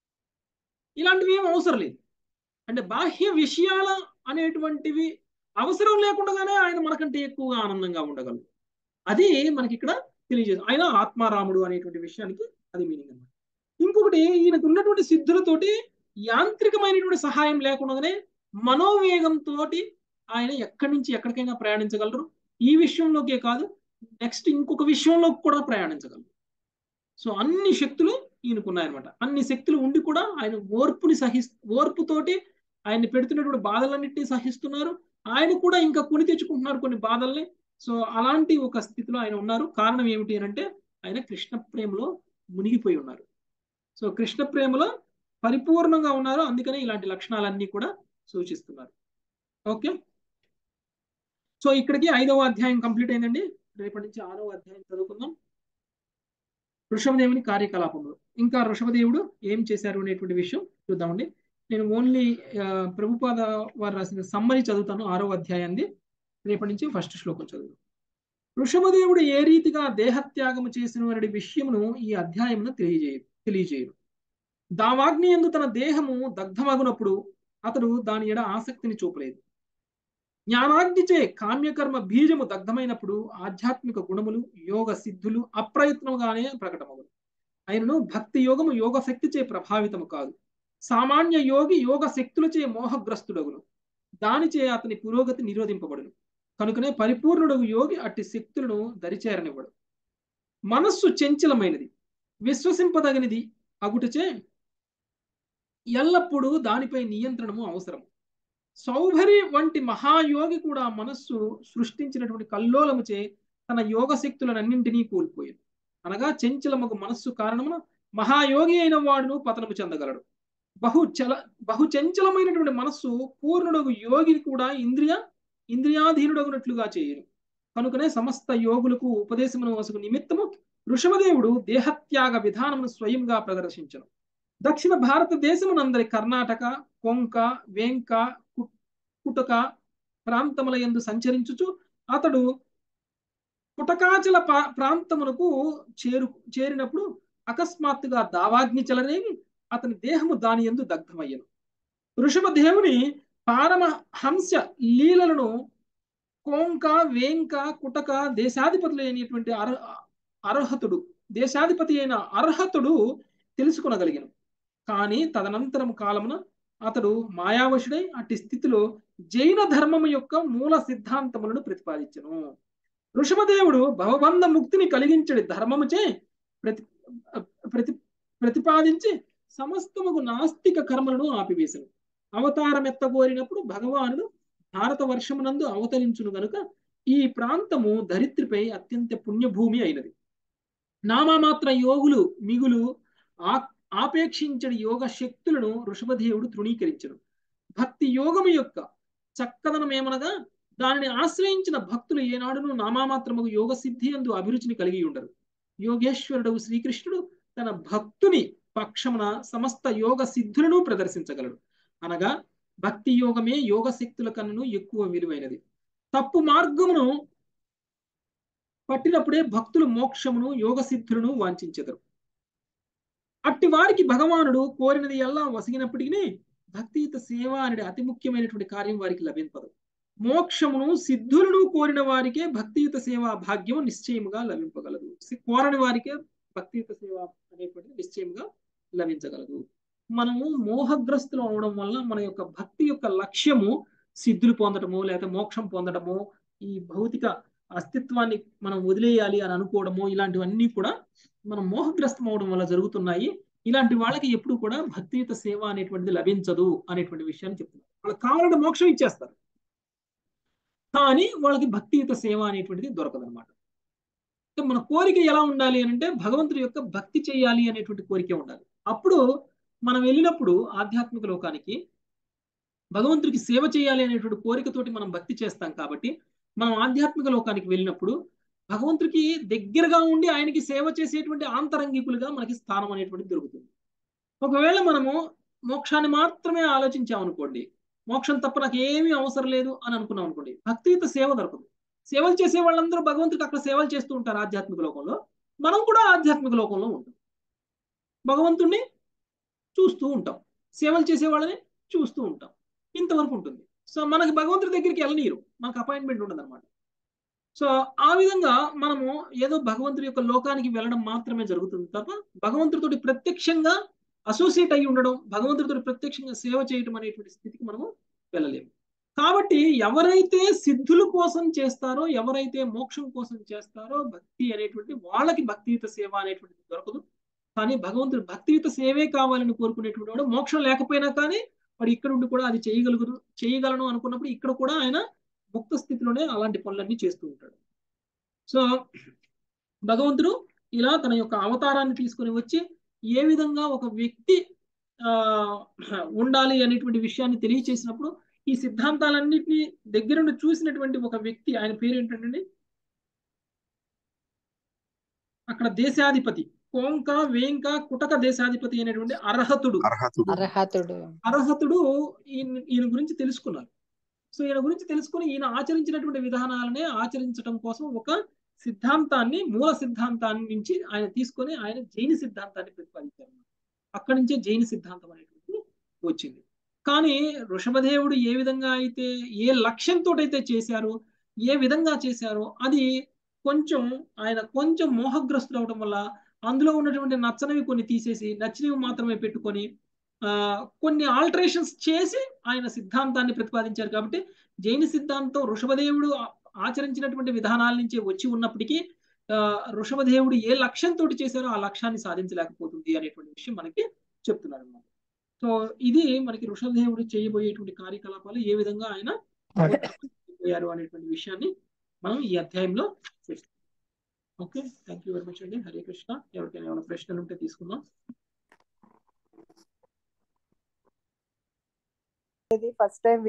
ఇలాంటివి ఏం అవసరం లేదు అంటే బాహ్య విషయాల అనేటువంటివి అవసరం లేకుండానే ఆయన మనకంటే ఎక్కువగా ఆనందంగా ఉండగలరు అది మనకి ఇక్కడ తెలియజేస్తుంది ఆయన ఆత్మారాముడు అనేటువంటి విషయానికి అది మీనింగ్ అనమాట ఇంకొకటి ఈయనకు ఉన్నటువంటి సిద్ధులతోటి యాంత్రికమైనటువంటి సహాయం లేకుండానే మనోవేగంతో ఆయన ఎక్కడి నుంచి ఎక్కడికైనా ప్రయాణించగలరు ఈ విషయంలోకే కాదు నెక్స్ట్ ఇంకొక విషయంలో కూడా ప్రయాణించగలరు సో అన్ని శక్తులు ఈయనకున్నాయన్నమాట అన్ని శక్తులు ఉండి కూడా ఆయన ఓర్పుని సహి ఓర్పుతోటి ఆయన్ని పెడుతున్నటువంటి బాధలన్నింటినీ సహిస్తున్నారు ఆయన కూడా ఇంకా కొని తెచ్చుకుంటున్నారు కొన్ని బాధల్ని సో అలాంటి ఒక స్థితిలో ఆయన ఉన్నారు కారణం ఏమిటి అని అంటే ఆయన కృష్ణ ప్రేమలో మునిగిపోయి ఉన్నారు సో కృష్ణ ప్రేమలో పరిపూర్ణంగా ఉన్నారు అందుకనే ఇలాంటి లక్షణాలన్నీ కూడా సూచిస్తున్నారు ఓకే సో ఇక్కడికి ఐదవ అధ్యాయం కంప్లీట్ అయిందండి రేపటి నుంచి ఆరవ అధ్యాయం చదువుకుందాం వృషభదేవుని కార్యకలాపంలో ఇంకా వృషభదేవుడు ఏం చేశారు అనేటువంటి విషయం చూద్దామండి నేను ఓన్లీ ప్రభుపాద వారు రాసిన సమ్మరి చదువుతాను ఆరో అధ్యాయాన్ని రేపటి నుంచి ఫస్ట్ శ్లోకం చదువు వృషభదేవుడు ఏ రీతిగా దేహత్యాగము చేసిన వారి విషయమును ఈ అధ్యాయమును తెలియజేయ తెలియజేయరు దావాగ్ని ఎందు తన దేహము దగ్ధమగునప్పుడు అతడు దాని ఎడ ఆసక్తిని చూపలేదు జ్ఞానాగ్నిచే కామ్యకర్మ బీజము దగ్ధమైనప్పుడు ఆధ్యాత్మిక గుణములు యోగ సిద్ధులు అప్రయత్నముగానే ప్రకటమగును ఆయనను భక్తి యోగము యోగ శక్తిచే ప్రభావితము కాదు సామాన్య యోగి యోగ శక్తులచే మోహగ్రస్తుడగును దానిచే అతని పురోగతి నిరోధింపబడును కనుకనే పరిపూర్ణుడగు యోగి అట్టి శక్తులను దరిచేరనివ్వడు మనస్సు చంచలమైనది విశ్వసింపదగినది అగుటచే ఎల్లప్పుడూ దానిపై నియంత్రణము అవసరం సౌభరి వంటి మహాయోగి కూడా మనస్సు సృష్టించినటువంటి కల్లోలముచే తన యోగ శక్తులనన్నింటినీ కోల్పోయింది అనగా చెంచలమగు మనస్సు కారణమున మహాయోగి అయిన వాడును పతనము చెందగలడు బహు చల బహు చంచలమైనటువంటి మనస్సు పూర్ణుడగు యోగిని కూడా ఇంద్రియ ఇంద్రియాధీనుడగునట్లుగా చేయను కనుకనే సమస్త యోగులకు ఉపదేశమును వసుకు నిమిత్తము ఋషభదేవుడు దేహత్యాగ విధానమును స్వయంగా ప్రదర్శించను దక్షిణ భారతదేశమునందరి కర్ణాటక కొంక వేంక కుటక ప్రాంతముల ఎందు సంచరించుచు అతడు కుటకాచల ప్రాంతమునకు చేరు చేరినప్పుడు అకస్మాత్తుగా దావాగ్ని చెలరేగి అతని దేహము దాని ఎందు దగ్ధమయ్యను వృషభదేవుని పారమహంస లీలలను కోంక వేంక కుటక దేశాధిపతులు అయినటువంటి అర్ అర్హతుడు దేశాధిపతి అయిన అర్హతుడు తెలుసుకొనగలిగిన కానీ తదనంతరం కాలమున అతడు మాయావశుడై అట్టి స్థితిలో జైన ధర్మము యొక్క మూల సిద్ధాంతములను ప్రతిపాదించను ఋషభదేవుడు భవబంధ ముక్తిని కలిగించడి ధర్మముచే ప్రతి ప్రతి ప్రతిపాదించి సమస్తముకు నాస్తిక కర్మలను ఆపివేశను అవతారం ఎత్తగోరినప్పుడు భగవానుడు భారత వర్షమునందు అవతరించును గనుక ఈ ప్రాంతము ధరిత్రిపై అత్యంత పుణ్యభూమి అయినది నామమాత్ర యోగులు మిగులు ఆ ఆపేక్షించడి యోగ శక్తులను వృషభదేవుడు తృణీకరించను భక్తి యోగము యొక్క చక్కదనం ఏమనగా దానిని ఆశ్రయించిన భక్తులు ఏనాడును నామామాత్రము యోగ సిద్ధి అందు అభిరుచిని కలిగి ఉండరు యోగేశ్వరుడు శ్రీకృష్ణుడు తన భక్తుని పక్షమున సమస్త యోగ సిద్ధులను ప్రదర్శించగలడు అనగా భక్తి యోగమే యోగ శక్తుల కన్ను ఎక్కువ విలువైనది తప్పు మార్గమును పట్టినప్పుడే భక్తులు మోక్షమును యోగ సిద్ధులను వాంఛించెదరు అట్టి వారికి భగవానుడు కోరినది ఎలా వసిగినప్పటికీ భక్తియుత సేవ అనేది అతి ముఖ్యమైనటువంటి కార్యం వారికి లభింపదు మోక్షమును సిద్ధులను కోరిన వారికే భక్తియుత సేవ భాగ్యము నిశ్చయముగా లభింపగలదు కోరని వారికే భక్తియుత సేవ అనేటువంటి నిశ్చయముగా లభించగలదు మనము మోహగ్రస్తులు అవడం వల్ల మన యొక్క భక్తి యొక్క లక్ష్యము సిద్ధులు పొందడము లేదా మోక్షం పొందడము ఈ భౌతిక అస్తిత్వాన్ని మనం వదిలేయాలి అని అనుకోవడము ఇలాంటివన్నీ కూడా మనం మోహగ్రస్తం అవడం వల్ల జరుగుతున్నాయి ఇలాంటి వాళ్ళకి ఎప్పుడు కూడా భక్తియుత సేవ అనేటువంటిది లభించదు అనేటువంటి విషయాన్ని చెప్తున్నారు వాళ్ళకి కావాలంటే మోక్షం ఇచ్చేస్తారు కానీ వాళ్ళకి భక్తియుత సేవ అనేటువంటిది దొరకదు అనమాట మన కోరిక ఎలా ఉండాలి అని అంటే భగవంతుడి యొక్క భక్తి చేయాలి అనేటువంటి కోరిక ఉండాలి అప్పుడు మనం వెళ్ళినప్పుడు ఆధ్యాత్మిక లోకానికి భగవంతుడికి సేవ చేయాలి అనేటువంటి కోరికతోటి మనం భక్తి చేస్తాం కాబట్టి మనం ఆధ్యాత్మిక లోకానికి వెళ్ళినప్పుడు భగవంతుడికి దగ్గరగా ఉండి ఆయనకి సేవ చేసేటువంటి ఆంతరంగికులుగా మనకి స్థానం అనేటువంటి దొరుకుతుంది ఒకవేళ మనము మోక్షాన్ని మాత్రమే ఆలోచించామనుకోండి మోక్షం తప్ప నాకు ఏమీ అవసరం లేదు అని అనుకున్నాం అనుకోండి భక్తియుత సేవ దొరకదు సేవలు చేసే వాళ్ళందరూ భగవంతుడికి అక్కడ సేవలు చేస్తూ ఉంటారు ఆధ్యాత్మిక లోకంలో మనం కూడా ఆధ్యాత్మిక లోకంలో ఉంటాం భగవంతుణ్ణి చూస్తూ ఉంటాం సేవలు చేసే వాళ్ళని చూస్తూ ఉంటాం ఇంతవరకు ఉంటుంది సో మనకి భగవంతుడి దగ్గరికి వెళ్ళనీరు మనకు అపాయింట్మెంట్ ఉండదు అనమాట సో ఆ విధంగా మనము ఏదో భగవంతుడి యొక్క లోకానికి వెళ్ళడం మాత్రమే జరుగుతుంది తప్ప భగవంతుడితోటి ప్రత్యక్షంగా అసోసియేట్ అయి ఉండడం భగవంతుడితో ప్రత్యక్షంగా సేవ చేయడం అనేటువంటి స్థితికి మనము వెళ్ళలేము కాబట్టి ఎవరైతే సిద్ధుల కోసం చేస్తారో ఎవరైతే మోక్షం కోసం చేస్తారో భక్తి అనేటువంటి వాళ్ళకి భక్తియుత సేవ అనేటువంటిది దొరకదు కానీ భగవంతుడు భక్తియుత సేవే కావాలని కోరుకునేటువంటి వాడు మోక్షం లేకపోయినా కానీ వాడు ఇక్కడ ఉండి కూడా అది చేయగలుగురు చేయగలను అనుకున్నప్పుడు ఇక్కడ కూడా ఆయన ముక్త స్థితిలోనే అలాంటి పనులన్నీ చేస్తూ ఉంటాడు సో భగవంతుడు ఇలా తన యొక్క అవతారాన్ని తీసుకొని వచ్చి ఏ విధంగా ఒక వ్యక్తి ఆ ఉండాలి అనేటువంటి విషయాన్ని తెలియచేసినప్పుడు ఈ సిద్ధాంతాలన్నింటినీ దగ్గర నుండి చూసినటువంటి ఒక వ్యక్తి ఆయన పేరు ఏంటంటే అక్కడ దేశాధిపతి కోంక వేంక కుటక దేశాధిపతి అయినటువంటి అర్హతుడు అర్హతుడు అర్హతుడు ఈయన ఈయన గురించి తెలుసుకున్నారు సో ఈయన గురించి తెలుసుకుని ఈయన ఆచరించినటువంటి విధానాలనే ఆచరించడం కోసం ఒక సిద్ధాంతాన్ని మూల సిద్ధాంతాన్ని నుంచి ఆయన తీసుకొని ఆయన జైన సిద్ధాంతాన్ని ప్రతిపాదించారు అక్కడి నుంచే జైన సిద్ధాంతం అనేటువంటిది వచ్చింది కానీ వృషభదేవుడు ఏ విధంగా అయితే ఏ లక్ష్యంతో అయితే చేశారో ఏ విధంగా చేశారో అది కొంచెం ఆయన కొంచెం మోహగ్రస్తుడు అవడం వల్ల అందులో ఉన్నటువంటి నచ్చనివి కొన్ని తీసేసి నచ్చినవి మాత్రమే పెట్టుకొని ఆ కొన్ని ఆల్టరేషన్స్ చేసి ఆయన సిద్ధాంతాన్ని ప్రతిపాదించారు కాబట్టి జైన సిద్ధాంతం ఋషభదేవుడు ఆచరించినటువంటి విధానాల నుంచే వచ్చి ఉన్నప్పటికీ ఆ ఋషభదేవుడు ఏ లక్ష్యంతో చేశారో ఆ లక్ష్యాన్ని సాధించలేకపోతుంది అనేటువంటి విషయం మనకి చెప్తున్నారు అన్నమాట సో ఇది మనకి ఋషభదేవుడు చేయబోయేటువంటి కార్యకలాపాలు ఏ విధంగా ఆయన పోయారు అనేటువంటి విషయాన్ని మనం ఈ అధ్యాయంలో చూస్తాం okay thank you very much అండి హరే కృష్ణ ఎవరికైనా ఏమైనా ప్రశ్నలు ఉంటే తీసుకుందాం ఫస్ట్ టైం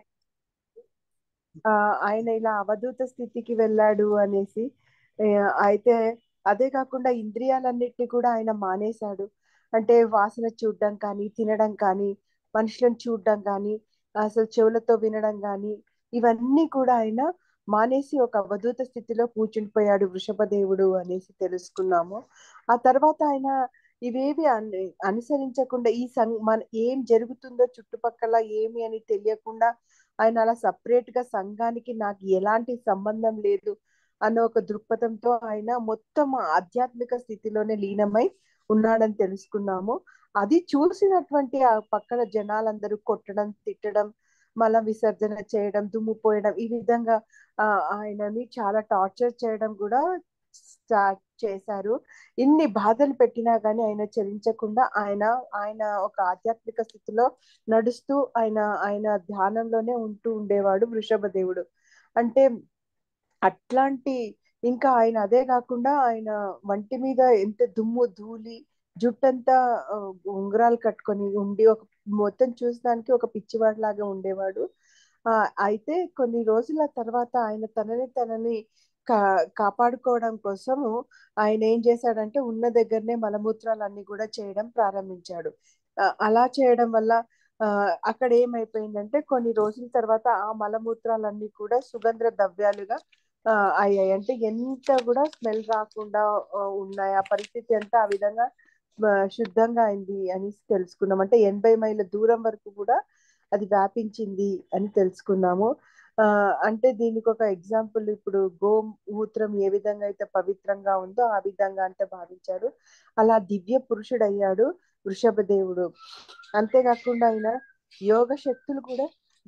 ఆయన ఇలా అవధూత స్థితికి వెళ్ళాడు అనేసి అయితే అదే కాకుండా ఇంద్రియాలన్నిటిని కూడా ఆయన మానేశాడు అంటే వాసన చూడడం కానీ తినడం కానీ మనుషులను చూడడం కానీ అసలు చెవులతో వినడం కానీ ఇవన్నీ కూడా ఆయన మానేసి ఒక అవధూత స్థితిలో కూర్చుండిపోయాడు వృషభదేవుడు అనేసి తెలుసుకున్నాము ఆ తర్వాత ఆయన ఇవేవి అనుసరించకుండా ఈ సం మన ఏం జరుగుతుందో చుట్టుపక్కల ఏమి అని తెలియకుండా ఆయన అలా సపరేట్ గా సంఘానికి నాకు ఎలాంటి సంబంధం లేదు అన్న ఒక దృక్పథంతో ఆయన మొత్తం ఆధ్యాత్మిక స్థితిలోనే లీనమై ఉన్నాడని తెలుసుకున్నాము అది చూసినటువంటి ఆ పక్కన జనాలందరూ కొట్టడం తిట్టడం మల విసర్జన చేయడం దుమ్ము పోయడం ఈ విధంగా ఆ ఆయనని చాలా టార్చర్ చేయడం కూడా స్టార్ట్ చేశారు ఇన్ని బాధలు పెట్టినా గానీ ఆయన చలించకుండా ఆయన ఆయన ఒక ఆధ్యాత్మిక స్థితిలో నడుస్తూ ఆయన ఆయన ధ్యానంలోనే ఉంటూ ఉండేవాడు వృషభ దేవుడు అంటే అట్లాంటి ఇంకా ఆయన అదే కాకుండా ఆయన వంటి మీద ఎంత దుమ్ము ధూళి జుట్టంతా ఉంగరాలు కట్టుకొని ఉండి ఒక మొత్తం చూసడానికి ఒక పిచ్చివాడు లాగా ఉండేవాడు ఆ అయితే కొన్ని రోజుల తర్వాత ఆయన తనని తనని కా కాపాడుకోవడం కోసము ఆయన ఏం చేశాడంటే ఉన్న దగ్గరనే మలమూత్రాలన్నీ కూడా చేయడం ప్రారంభించాడు అలా చేయడం వల్ల ఆ అక్కడ ఏమైపోయిందంటే కొన్ని రోజుల తర్వాత ఆ మలమూత్రాలన్నీ కూడా సుగంధ ద్రవ్యాలుగా ఆ అయ్యాయి అంటే ఎంత కూడా స్మెల్ రాకుండా ఉన్నాయి ఆ పరిస్థితి అంతా ఆ విధంగా శుద్ధంగా అయింది అని తెలుసుకున్నాం అంటే ఎనభై మైళ్ళ దూరం వరకు కూడా అది వ్యాపించింది అని తెలుసుకున్నాము ఆ అంటే దీనికి ఒక ఎగ్జాంపుల్ ఇప్పుడు గోమూత్రం ఏ విధంగా అయితే పవిత్రంగా ఉందో ఆ విధంగా అంటే భావించారు అలా దివ్య పురుషుడు అయ్యాడు వృషభ దేవుడు అంతేకాకుండా ఆయన యోగ శక్తులు కూడా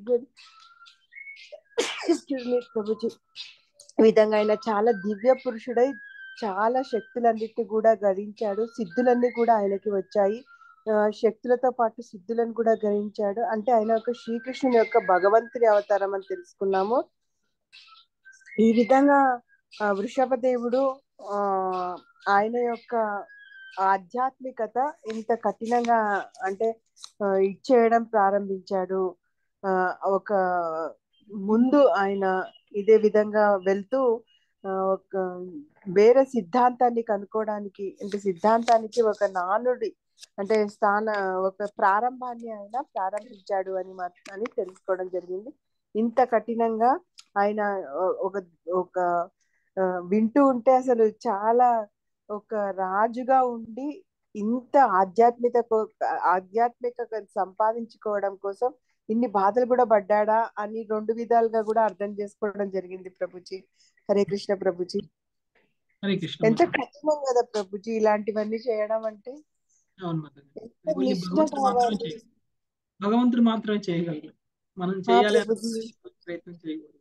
ప్రభుజీ ఈ విధంగా ఆయన చాలా దివ్య పురుషుడై చాలా శక్తులన్నిటిని కూడా గడించాడు సిద్ధులన్నీ కూడా ఆయనకి వచ్చాయి శక్తులతో పాటు సిద్ధులను కూడా గ్రహించాడు అంటే ఆయన ఒక శ్రీకృష్ణుని యొక్క భగవంతుని అవతారం అని తెలుసుకున్నాము ఈ విధంగా వృషభ దేవుడు ఆ ఆయన యొక్క ఆధ్యాత్మికత ఇంత కఠినంగా అంటే ఇచ్చేయడం ప్రారంభించాడు ఆ ఒక ముందు ఆయన ఇదే విధంగా వెళ్తూ ఒక వేరే సిద్ధాంతాన్ని కనుక్కోవడానికి అంటే సిద్ధాంతానికి ఒక నానుడి అంటే స్థాన ఒక ప్రారంభాన్ని ఆయన ప్రారంభించాడు అని అని తెలుసుకోవడం జరిగింది ఇంత కఠినంగా ఆయన ఒక ఒక వింటూ ఉంటే అసలు చాలా ఒక రాజుగా ఉండి ఇంత ఆధ్యాత్మిక ఆధ్యాత్మిక సంపాదించుకోవడం కోసం ఇన్ని బాధలు కూడా పడ్డాడా అని రెండు విధాలుగా కూడా అర్థం చేసుకోవడం జరిగింది ప్రభుజీ హరే కృష్ణ ప్రభుజీ హరే కృష్ణ ఎంత కఠినం కదా ప్రభుజీ ఇలాంటివన్నీ చేయడం అంటే అవును భగవంతుడు మాత్రమే భగవంతుడు మాత్రమే చేయగలరు మనం చేయాలి ప్రయత్నం చేయకూడదు